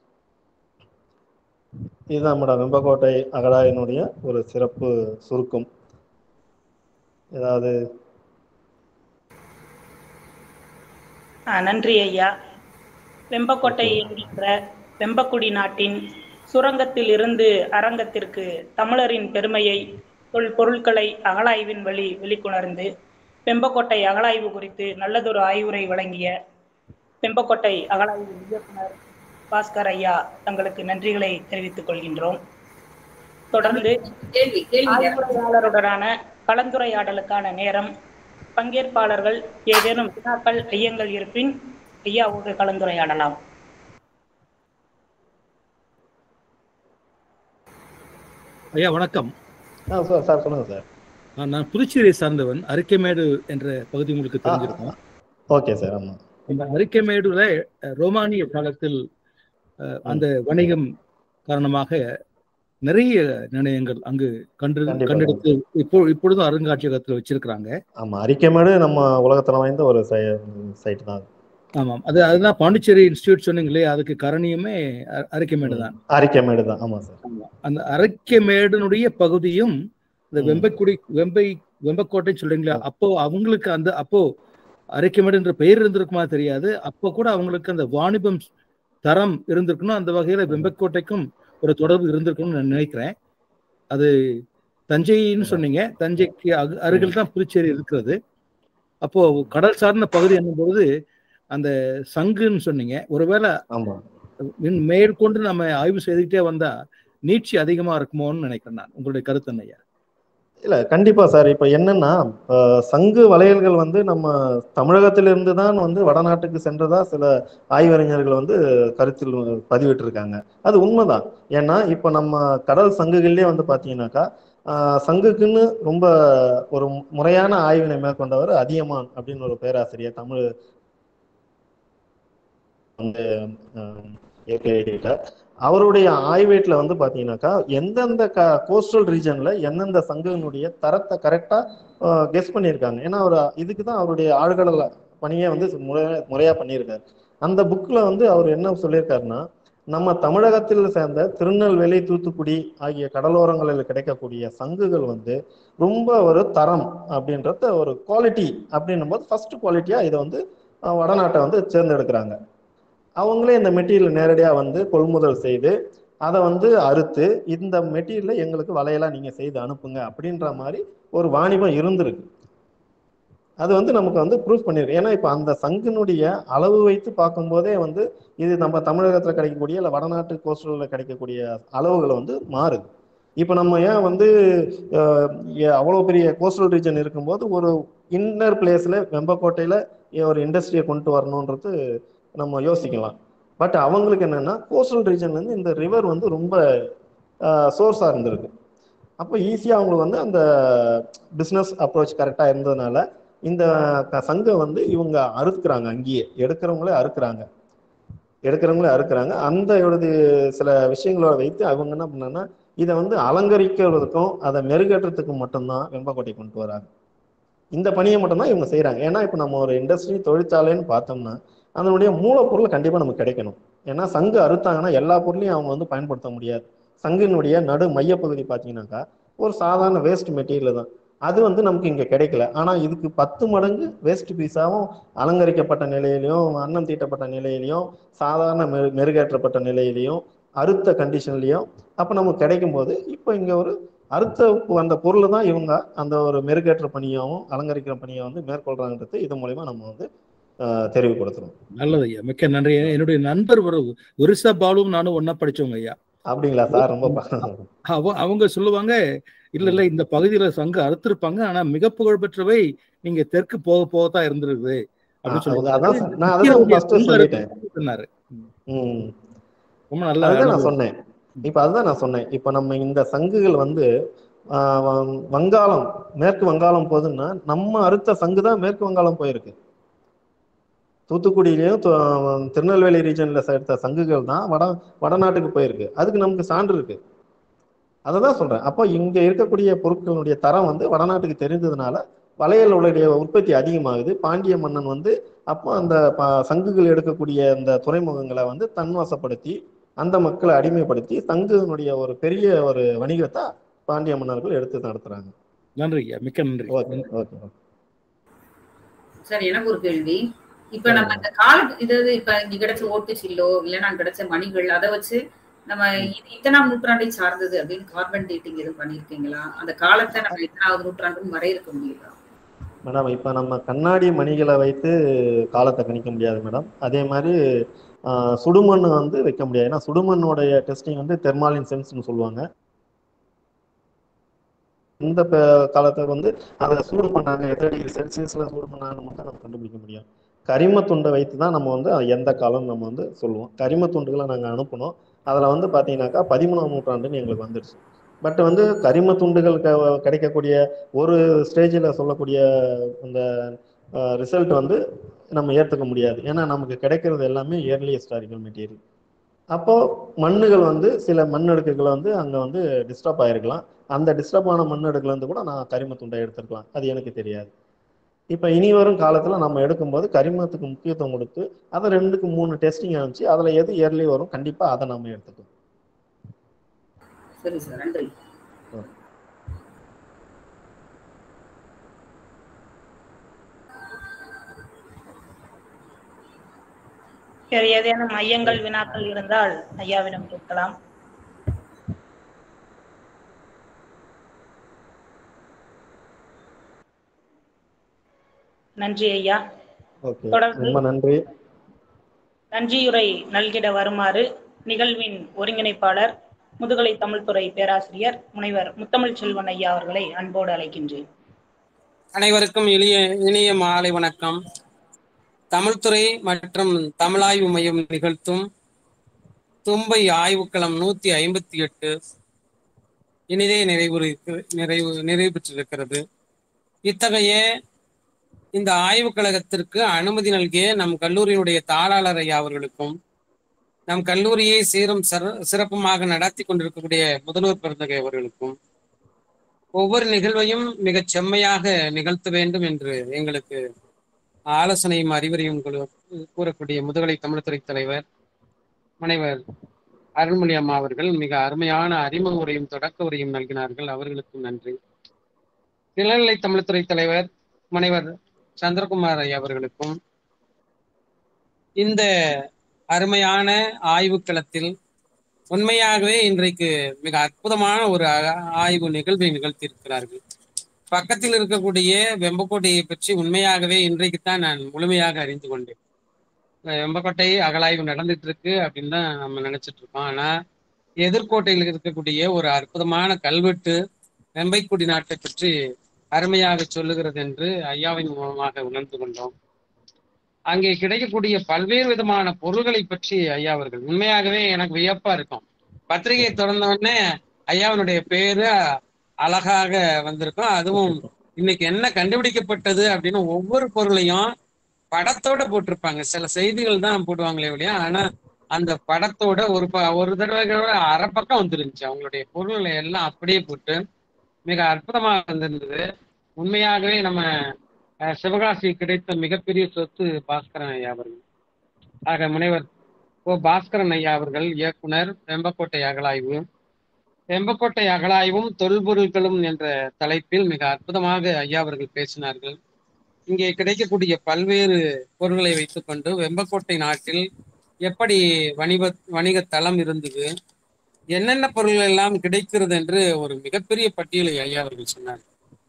இதுதான் மேடம் வெம்பக்கோட்டை அகழாயினுடைய ஒரு சிறப்பு சுருக்கம் ஏதாவது ஆ, நன்றி ஐயா வெம்பக்கோட்டை என்கின்ற வெம்பக்குடி நாட்டின் சுரங்கத்தில் இருந்து அரங்கத்திற்கு தமிழரின் பெருமையை தொல் பொருட்களை அகழாய்வின் வழி வெளிக்கொணர்ந்து வெம்பக்கோட்டை அகழாய்வு குறித்து நல்லதொரு ஆய்வுரை வழங்கிய வெம்பக்கோட்டை அகழாய்வு இயக்குனர் பாஸ்கர் ஐயா தங்களுக்கு நன்றிகளை தெரிவித்துக் கொள்கின்றோம் தொடர்ந்து கேள்வி கேள்வி நேரம். ஆய்வுரையாளருடனான கலந்துரையாடலுக்கான நேரம் பங்கேற்பாளர்கள் ஏதேனும் வினாக்கள் ஐயங்கள் இருப்பின் ஐயாவோடு கலந்துரையாடலாம் ஐயா வணக்கம் ஆ சார் சார் சொல்லுங்க சார் நான் நான் புதுச்சேரியை சார்ந்தவன் அரிக்கைமேடு என்ற பகுதி உங்களுக்கு தெரிஞ்சிருக்கும் ஓகே சார் ஆமா இந்த அரிக்கைமேடுல அஹ், ரோமானிய காலத்தில் அஹ், அந்த வணிகம் காரணமாக நிறைய நாணயங்கள் அங்கு கண்டு கண்டிப்பா. கண்டெடுத்து இப்போ இப்பொழுதும் அருங்காட்சியகத்தில் வச்சிருக்கிறாங்க ஆமா அறிக்கைமேடு நம்ம உலகத்துல வாய்ந்த ஒரு சைட் தான் ஆமாம் அது அதுதான் பாண்டிச்சேரி இன்ஸ்டியூட் சொன்னீங்களே அதுக்கு கரணியுமே அ- அரிக்கைமேடு தான் அறிக்கைமேடு தான் ஆமா சார் அந்த அரைக்கைமேடனுடைய பகுதியும் இந்த ம். வெம்பைக்குடி வெம்பை வெம்பக்கோட்டைன்னு சொல்றீங்களா அப்போ அவங்களுக்கு அந்த அப்போ அரைக்கைமேடு என்ற பெயர் இருந்திருக்குமா தெரியாது அப்போ கூட அவங்களுக்கு அந்த வாணிபம் தரம் இருந்திருக்கணும் அந்த வகையில வெம்பக்கோட்டைக்கும் ஒரு தொடர்பு இருந்திருக்கும்னு நான் நினைக்கிறேன் அது தஞ்சைன்னு சொன்னீங்க தஞ்சைக்கு அகு- அருகில் தான் புதுச்சேரி இருக்கிறது அப்போ கடல் சார்ந்த பகுதி என்னும்போது அந்த சங்குன்னு சொன்னீங்க ஒருவேளை ஆமா மின் மேற்கொண்டு நம்ம ஆய்வு செய்துக்கிட்டே வந்தா நீட்சி அதிகமா இருக்குமோன்னு நினைக்கிறேன் நான் உங்களுடைய கருத்து என்னய்யா இல்ல கண்டிப்பா சார் இப்ப என்னன்னா அஹ், சங்கு வளையல்கள் வந்து நம்ம தமிழகத்திலிருந்து தான் வந்து வடநாட்டுக்கு சென்றதா சில ஆய்வறிஞர்கள் வந்து கருத்தில் பதிவிட்டிருக்காங்க அது உண்மைதான் ஏன்னா இப்ப நம்ம கடல் சங்குகள்லயே வந்து பாத்தீங்கன்னாக்கா ஆஹ், சங்குக்குன்னு ரொம்ப ஒரு முறையான ஆய்வினை மேற்கொண்டவர் அதியமான் அப்படின்னு ஒரு பேராசிரியர் தமிழ் வந்து இயற்கை எழுதிட்டார் அவருடைய ஆய்வேட்ல வந்து பாத்தீங்கன்னாக்கா எந்தெந்த கோஸ்டல் ரீஜன்ல எந்தெந்த சங்குகளுடைய தரத்தை கரெக்டா கெஸ் பண்ணியிருக்காங்க ஏன்னா அவர் இதுக்கு தான் அவருடைய ஆழ்கடல் பணியை வந்து முறையா முறையா பண்ணியிருக்காரு அந்த புக்ல வந்து அவர் என்ன சொல்லியிருக்காருன்னா நம்ம தமிழகத்தில் சேர்ந்த திருநெல்வேலி தூத்துக்குடி ஆகிய கடலோரங்களில் கிடைக்கக்கூடிய சங்குகள் வந்து ரொம்ப ஒரு தரம் அப்படின்றத ஒரு குவாலிட்டி அப்படின்னும் போது ஃபர்ஸ்ட் குவாலிட்டியா இதை வந்து அஹ், வடநாட்டை வந்து தேர்ந்தெடுக்கிறாங்க அவங்களே இந்த மெட்டீரியல் நேரடியாக வந்து கொள்முதல் செய்து அதை வந்து அறுத்து இந்த மெட்டீரியலை எங்களுக்கு வலையெல்லாம் நீங்கள் செய்து அனுப்புங்க அப்படின்ற மாதிரி ஒரு வாணிபம் இருந்திருக்கு அது வந்து நமக்கு வந்து ப்ரூஃப் பண்ணியிருக்கு ஏன்னா இப்போ அந்த சங்கினுடைய அளவு வைத்து பார்க்கும்போதே வந்து இது நம்ம தமிழகத்தில் கிடைக்கக்கூடிய இல்லை வடநாட்டு கோஸ்டலில் கிடைக்கக்கூடிய அளவுகள் வந்து மாறுது இப்போ நம்ம ஏன் வந்து அஹ், ஏ- அவ்வளோ பெரிய கோஸ்டல் ரீஜன் இருக்கும்போது ஒரு இன்னர் பிளேஸில் வெம்பக்கோட்டையில் ஒரு இண்டஸ்ட்ரியை கொண்டு வரணுன்றது நம்ம யோசிக்கலாம் பட் அவங்களுக்கு என்னன்னா கோஸ்டல் ரீஜன்லேருந்து இந்த ரிவர் வந்து ரொம்ப சோர்ஸாக இருந்திருக்கு அப்போ ஈஸியாக அவங்களுக்கு வந்து அந்த பிஸ்னஸ் அப்ரோச் கரெக்டாக இருந்ததுனால இந்த க- சங்கம் வந்து இவங்க அறுக்குறாங்க அங்கேயே எடுக்கிறவங்களே அறுக்குறாங்க எடுக்கிறவங்களே அறுக்குறாங்க அந்த ஒரு சில விஷயங்களோட வைத்து அவங்க என்ன பண்ணாங்கன்னா இதை வந்து அலங்கரிக்கிறதுக்கும் அதை மெருகேற்றத்துக்கும் மட்டும்தான் வெம்பக்கோட்டை கொண்டு வராங்க இந்த பணியை மட்டும்தான் இவங்க செய்கிறாங்க ஏன்னா இப்போ நம்ம ஒரு இண்டஸ்ட்ரி தொழிற்சாலைன்னு பார்த்தோம்னா அதனுடைய மூலப்பொருள் கண்டிப்பாக நமக்கு கிடைக்கணும் ஏன்னா சங்கு அறுத்தாங்கன்னா எல்லா பொருளையும் அவங்க வந்து பயன்படுத்த முடியாது சங்கினுடைய நடு மையப்பகுதி பார்த்தீங்கன்னாக்கா ஒரு சாதாரண வேஸ்ட் மெட்டீரியல் தான் அது வந்து நமக்கு இங்கே கிடைக்கல ஆனால் இதுக்கு பத்து மடங்கு வேஸ்ட் பீஸாகவும் அலங்கரிக்கப்பட்ட நிலையிலையும் அன்னம் தீட்டப்பட்ட நிலையிலையும் சாதாரண மெரு மெருகேற்றப்பட்ட நிலையிலையும் அறுத்த கண்டிஷன்லையும் அப்போ நமக்கு கிடைக்கும் போது இப்போ இங்கே ஒரு அறுத்த அந்த பொருளை தான் இவங்க அந்த ஒரு மெருகேற்ற பணியாகவும் அலங்கரிக்கிற பணியை வந்து மேற்கொள்றாங்கிறது இது மூலயமா நம்ம வந்து ஆஹ், தெரிவுபடுத்துறோம் நல்லது ஐயா மிக்க நன்றி என்னுடைய நண்பர் ஒரு ஒரிசா பாலுவும் நானும் ஒன்னா படிச்சவங்க ஐயா அப்படிங்களா சார் ரொம்ப ப- அவ அவங்க சொல்லுவாங்க இல்ல இல்ல இந்த பகுதியில சங்கு அறுத்திருப்பாங்க ஆனா மிக புகழ்பெற்றவை நீங்க தெற்கு போக போகத்தான் இருந்திருக்குது அப்படின்னு அவங்க அதான் சொல்லுவாங்க சார் நான் அதுதான் ஃபர்ஸ்ட் சொல்லிட்டேன் சொன்னாரு ம் ரொம்ப நல்ல அதுதான் நான் அனுபவம். சொன்னேன் இப்ப அதுதான் நான் சொன்னேன் இப்ப நம்ம இந்த சங்குகள் வந்து ஆஹ், வ- வங்காளம் மேற்கு வங்காளம் போகுதுன்னா நம்ம அறுத்த சங்கு தான் மேற்கு வங்காளம் போயிருக்கு தூத்துக்குடியிலையும் து- திருநெல்வேலி ரீஜன்ல எடுத்த சங்குகள் தான் வட வடநாட்டுக்கு போயிருக்கு அதுக்கு நமக்கு சான்று இருக்கு அதை தான் சொல்றேன் அப்போ இங்க இருக்கக்கூடிய பொருட்களுடைய தரம் வந்து வடநாட்டுக்கு தெரிந்ததுனால வளையலுடைய உற்பத்தி அதிகமாகுது பாண்டிய மன்னன் வந்து அப்போ அந்த ப- சங்குகள் எடுக்கக்கூடிய அந்த துறைமுகங்களை வந்து தன்வசப்படுத்தி அந்த மக்களை அடிமைப்படுத்தி சங்குனுடைய ஒரு பெரிய ஒரு வணிகத்தை பாண்டிய மன்னர்கள் எடுத்து நடத்துறாங்க நன்றி ஐயா மிக்க நன்றி ஓகே ஓகே சார் எனக்கு ஒரு கேள்வி இப்ப நம்ம இந்த கால இது இப்ப இங்க கிடைச்ச ஓட்டு சில்லோ இல்லைன்னா கிடைச்ச மணிகள் அதை வச்சு நம்ம இது இத்தனாம் நூற்றாண்டை சார்ந்தது அப்படின்னு கார்பன் டேட்டிங் எதுவும் பண்ணிருக்கீங்களா அந்த காலத்தை நம்ம எத்தனாவது நூற்றாண்டுன்னு வரையறுக்க முடியுதா மேடம் இப்போ நம்ம கண்ணாடி மணிகளை வைத்து காலத்தை கணிக்க முடியாது மேடம் அதே மாதிரி ஆஹ், சுடுமண் வந்து வைக்க முடியாது ஏன்னா சுடுமண்ணோடைய டெஸ்டிங் வந்து தெர்மாலின் சென்ஸ்னு சொல்லுவாங்க இந்த ப- காலத்தை வந்து அதை சூடு பண்ணாங்க எத்தனை டிகிரி செல்சியஸ்ல சூடு பண்ணாங்கன்னு மட்டும் நம்ம கண்டுபிடிக்க முடியும் கரிம துண்டை வைத்து தான் நம்ம வந்து அது எந்த காலம் நம்ம வந்து சொல்லுவோம் கரிம துண்டுகளை நாங்கள் அனுப்பினோம் அதில் வந்து பார்த்தீங்கன்னாக்கா பதிமூணாம் நூற்றாண்டுன்னு எங்களுக்கு வந்துடுச்சு பட் வந்து கரிம துண்டுகள் க- கிடைக்கக்கூடிய ஒரு ஸ்டேஜில் சொல்லக்கூடிய அந்த ரிசல்ட் வந்து நம்ம ஏற்றுக்க முடியாது ஏன்னா நமக்கு கிடைக்கிறது எல்லாமே இயர்லி ஹிஸ்டாரிக்கல் மெட்டீரியல் அப்போ மண்ணுகள் வந்து சில மண்ணடுக்குகளை வந்து அங்கே வந்து டிஸ்டர்ப் ஆயிருக்கலாம் அந்த டிஸ்டர்ப் ஆன மண்ணடுக்குல இருந்து கூட நான் கரிம துண்டை எடுத்துருக்கலாம் அது எனக்கு தெரியாது இப்போ இனி வரும் காலத்தில் நம்ம எடுக்கும்போது கரிமத்துக்கு முக்கியத்துவம் கொடுத்து அதை ரெண்டுக்கு மூணு டெஸ்டிங் அனுப்பிச்சு அதில் எது இயர்லி வரும் கண்டிப்பாக அதை நம்ம எடுத்துக்கலாம் சரி சார் நன்றி வேறு ஏதேனும் ஐயங்கள் வினாக்கள் இருந்தால் ஐயாவிடம் கேட்கலாம் நன்றி ஐயா ஓகே தொடர்ந்து. ரொம்ப நன்றி நன்றியுரை நல்கிட வருமாறு நிகழ்வின் ஒருங்கிணைப்பாளர் முதுகலை தமிழ்துறை பேராசிரியர் முனைவர் முத்தமிழ் செல்வன் ஐயா அவர்களை அன்போடு அழைக்கின்றேன் அனைவருக்கும் எளிய இனிய மாலை வணக்கம் தமிழ்துறை மற்றும் தமிழாய்வு மையம் நிகழ்த்தும் தும்பை ஆய்வுக்களம் நூத்தி ஐம்பத்தி எட்டு இனிதே நிறைவு நிறைவு நிறைவு பெற்றிருக்கிறது இத்தகைய இந்த ஆய்வுக் கழகத்திற்கு அனுமதி நல்கிய நம் கல்லூரியினுடைய தாளாளர் ஐயா அவர்களுக்கும் நம் கல்லூரியை சீரும் சிற- சிறப்புமாக நடத்தி கொண்டிருக்கக்கூடிய முதல்வர் பெருந்தகை அவர்களுக்கும் ஒவ்வொரு நிகழ்வையும் மிகச் செம்மையாக நிகழ்த்த வேண்டும் என்று எங்களுக்கு ஆலோசனையும் அறிவுரையும் கூறு- கூறக்கூடிய முதுகலை தமிழ்துறை தலைவர் முனைவர் அருள்மொழி அம்மா அவர்கள் மிக அருமையான அறிமுக உரையும் தொடக்க உரையும் நல்கினார்கள் அவர்களுக்கும் நன்றி இளநிலை தமிழ்துறை தலைவர் முனைவர் சந்திரகுமார் ஐயா அவர்களுக்கும் இந்த அருமையான ஆய்வுக்களத்தில் உண்மையாகவே இன்றைக்கு மிக அற்புதமான ஒரு ஆ- ஆய்வு நிகழ்வை நிகழ்த்தியிருக்கிறார்கள் பக்கத்தில் இருக்கக்கூடிய வெம்பக்கோட்டையை பற்றி உண்மையாகவே இன்றைக்குத்தான் நான் முழுமையாக அறிந்து கொண்டேன் வெம்பக்கோட்டை அகலாய்வு நடந்துட்டு இருக்கு அப்படின்னு தான் நம்ம நினைச்சிட்டு இருக்கோம் ஆனா எதிர்கோட்டையில் இருக்கக்கூடிய ஒரு அற்புதமான கல்வெட்டு வெம்பைக்குடி நாட்டை பற்றி அருமையாக சொல்லுகிறது என்று ஐயாவின் மூலமாக உணர்ந்து கொண்டோம் அங்கே கிடைக்கக்கூடிய பல்வேறு விதமான பொருள்களை பற்றி ஐயா அவர்கள் உண்மையாகவே எனக்கு வியப்பா இருக்கும் பத்திரிகையை திறந்த உடனே ஐயாவினுடைய பேரு அழகாக வந்திருக்கும் அதுவும் இன்னைக்கு என்ன கண்டுபிடிக்கப்பட்டது அப்படின்னு ஒவ்வொரு பொருளையும் படத்தோட போட்டிருப்பாங்க சில செய்திகள் தான் போடுவாங்களே ஒழிய ஆனா அந்த படத்தோட ஒரு ப ஒரு தடவை கூட அரை பக்கம் வந்துருந்துச்சு அவங்களுடைய பொருள்களை எல்லாம் அப்படியே போட்டு மிக அற்புதமா வந்திருந்தது உண்மையாகவே நம்ம அஹ், சிவகாசி கிடைத்த மிகப்பெரிய சொத்து பாஸ்கரன் ஐயா அவர்கள் ஆக முனைவர் ஓ பாஸ்கரன் ஐயா அவர்கள் இயக்குனர் வெம்பக்கோட்டை அகலாய்வு வெம்பக்கோட்டை அகலாய்வும் தொல்பொருட்களும் என்ற தலைப்பில் மிக அற்புதமாக ஐயா அவர்கள் பேசினார்கள் இங்கே கிடைக்கக்கூடிய பல்வேறு பொருள்களை வைத்துக்கொண்டு வெம்பக்கோட்டை நாட்டில் எப்படி வணிக வணிக தளம் இருந்தது என்னென்ன பொருள்கள் எல்லாம் கிடைக்கிறது என்று ஒரு மிகப்பெரிய பட்டியலை ஐயா அவர்கள் சொன்னார்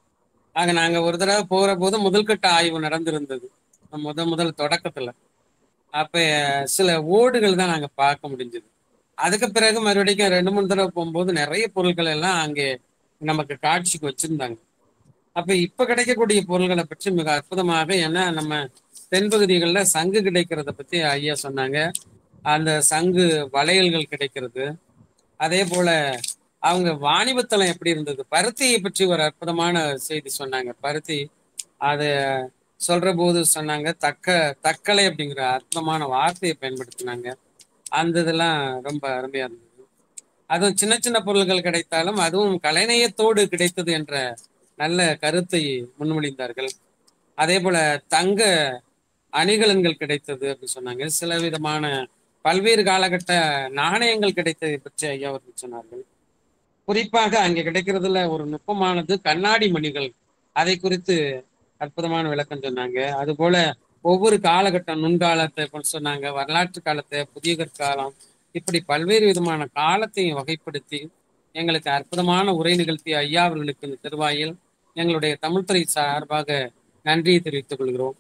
ஆக நாங்க ஒரு தடவை போற போது முதல்கட்ட ஆய்வு நடந்திருந்தது முத முதல் தொடக்கத்துல அப்ப சில ஓடுகள் தான் நாங்க பார்க்க முடிஞ்சது அதுக்கு பிறகு மறுபடியும் ரெண்டு மூணு தடவை போகும்போது நிறைய பொருட்கள் எல்லாம் அங்கே நமக்கு காட்சிக்கு வச்சிருந்தாங்க அப்ப இப்ப கிடைக்கக்கூடிய பொருள்களை பற்றி மிக அற்புதமாக ஏன்னா நம்ம தென்பகுதிகளில் சங்கு கிடைக்கிறத பத்தி ஐயா சொன்னாங்க அந்த சங்கு வளையல்கள் கிடைக்கிறது அதே போல அவங்க வாணிபத்தலம் எப்படி இருந்தது பருத்தியை பற்றி ஒரு அற்புதமான செய்தி சொன்னாங்க பருத்தி அது சொல்ற போது சொன்னாங்க தக்க தக்கலை அப்படிங்கிற அற்புதமான வார்த்தையை பயன்படுத்தினாங்க அந்த இதெல்லாம் ரொம்ப அருமையா இருந்தது அதுவும் சின்ன சின்ன பொருள்கள் கிடைத்தாலும் அதுவும் கலைநயத்தோடு கிடைத்தது என்ற நல்ல கருத்தை முன்மொழிந்தார்கள் அதே போல தங்க அணிகலன்கள் கிடைத்தது அப்படின்னு சொன்னாங்க சில விதமான பல்வேறு காலகட்ட நாணயங்கள் கிடைத்ததை பற்றி ஐயா அவர்கள் சொன்னார்கள் குறிப்பாக அங்கே கிடைக்கிறதுல ஒரு நுட்பமானது கண்ணாடி மணிகள் அதை குறித்து அற்புதமான விளக்கம் சொன்னாங்க அது போல ஒவ்வொரு காலகட்டம் நுண்காலத்தை இப்ப சொன்னாங்க வரலாற்று காலத்தை புதிய கற்காலம் இப்படி பல்வேறு விதமான காலத்தையும் வகைப்படுத்தி எங்களுக்கு அற்புதமான உரை நிகழ்த்திய ஐயா அவர்களுக்கு இந்த திருவாயில் எங்களுடைய தமிழ்துறை சார்பாக நன்றியை தெரிவித்துக் கொள்கிறோம்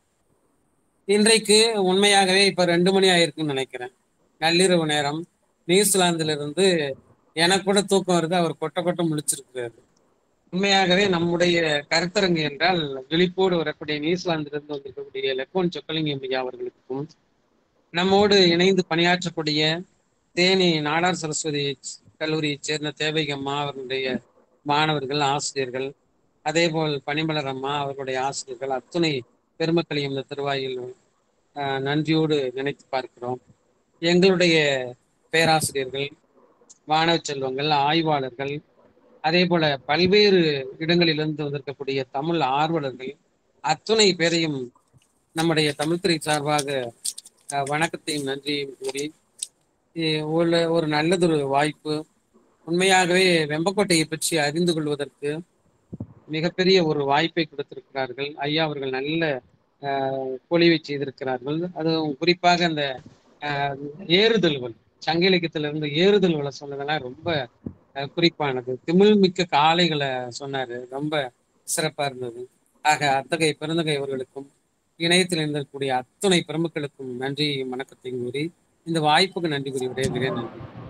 இன்றைக்கு உண்மையாகவே இப்ப ரெண்டு மணி ஆயிருக்குன்னு நினைக்கிறேன் நள்ளிரவு நேரம் நியூசிலாந்துல இருந்து எனக்கு கூட தூக்கம் வருது அவர் கொட்ட கொட்ட முழிச்சிருக்கிறாரு உண்மையாகவே நம்முடைய கருத்தரங்கு என்றால் விழிப்போடு வரக்கூடிய நியூசிலாந்திலிருந்து வந்திருக்கக்கூடிய லெக்கோன் சொக்கலிங்கம் ஐயா அவர்களுக்கும் நம்மோடு இணைந்து பணியாற்றக்கூடிய தேனி நாடார் சரஸ்வதி கல்லூரியைச் சேர்ந்த தேவகி அம்மா அவர்களுடைய மாணவர்கள் ஆசிரியர்கள் அதே போல் பனிமலர் அம்மா அவர்களுடைய ஆசிரியர்கள் அத்துணை பெருமக்களையும் இந்த திருவாயில் ஆஹ், நன்றியோடு நினைத்து பார்க்கிறோம் எங்களுடைய பேராசிரியர்கள் மாணவ செல்வங்கள் ஆய்வாளர்கள் அதே போல பல்வேறு இடங்களிலிருந்து வந்திருக்கக்கூடிய தமிழ் ஆர்வலர்கள் அத்துணை பேரையும் நம்முடைய தமிழ்துறை சார்பாக அஹ், வணக்கத்தையும் நன்றியும் கூறி இ- ஒரு ஒரு நல்லதொரு வாய்ப்பு உண்மையாகவே வெம்பக்கோட்டையை பற்றி அறிந்து கொள்வதற்கு மிகப்பெரிய ஒரு வாய்ப்பை கொடுத்திருக்கிறார்கள் ஐயா அவர்கள் நல்ல அஹ், பொழிவை செய்திருக்கிறார்கள் அதுவும் குறிப்பாக அந்த அஹ், ஏறுதல்கள் சங்க இலக்கியத்திலிருந்து ஏறுதல்களை சொன்னதெல்லாம் ரொம்ப அஹ், குறிப்பானது திமிழ் மிக்க காளைகளை சொன்னாரு ரொம்ப சிறப்பா இருந்தது ஆக அத்தகைய பெருந்தகை அவர்களுக்கும் இணையத்தில் இருந்திருக்கக்கூடிய அத்துணை பெருமக்களுக்கும் நன்றி வணக்கத்தையும் கூறி இந்த வாய்ப்புக்கு நன்றி கூறி விடைபெறுகிறேன் நன்றி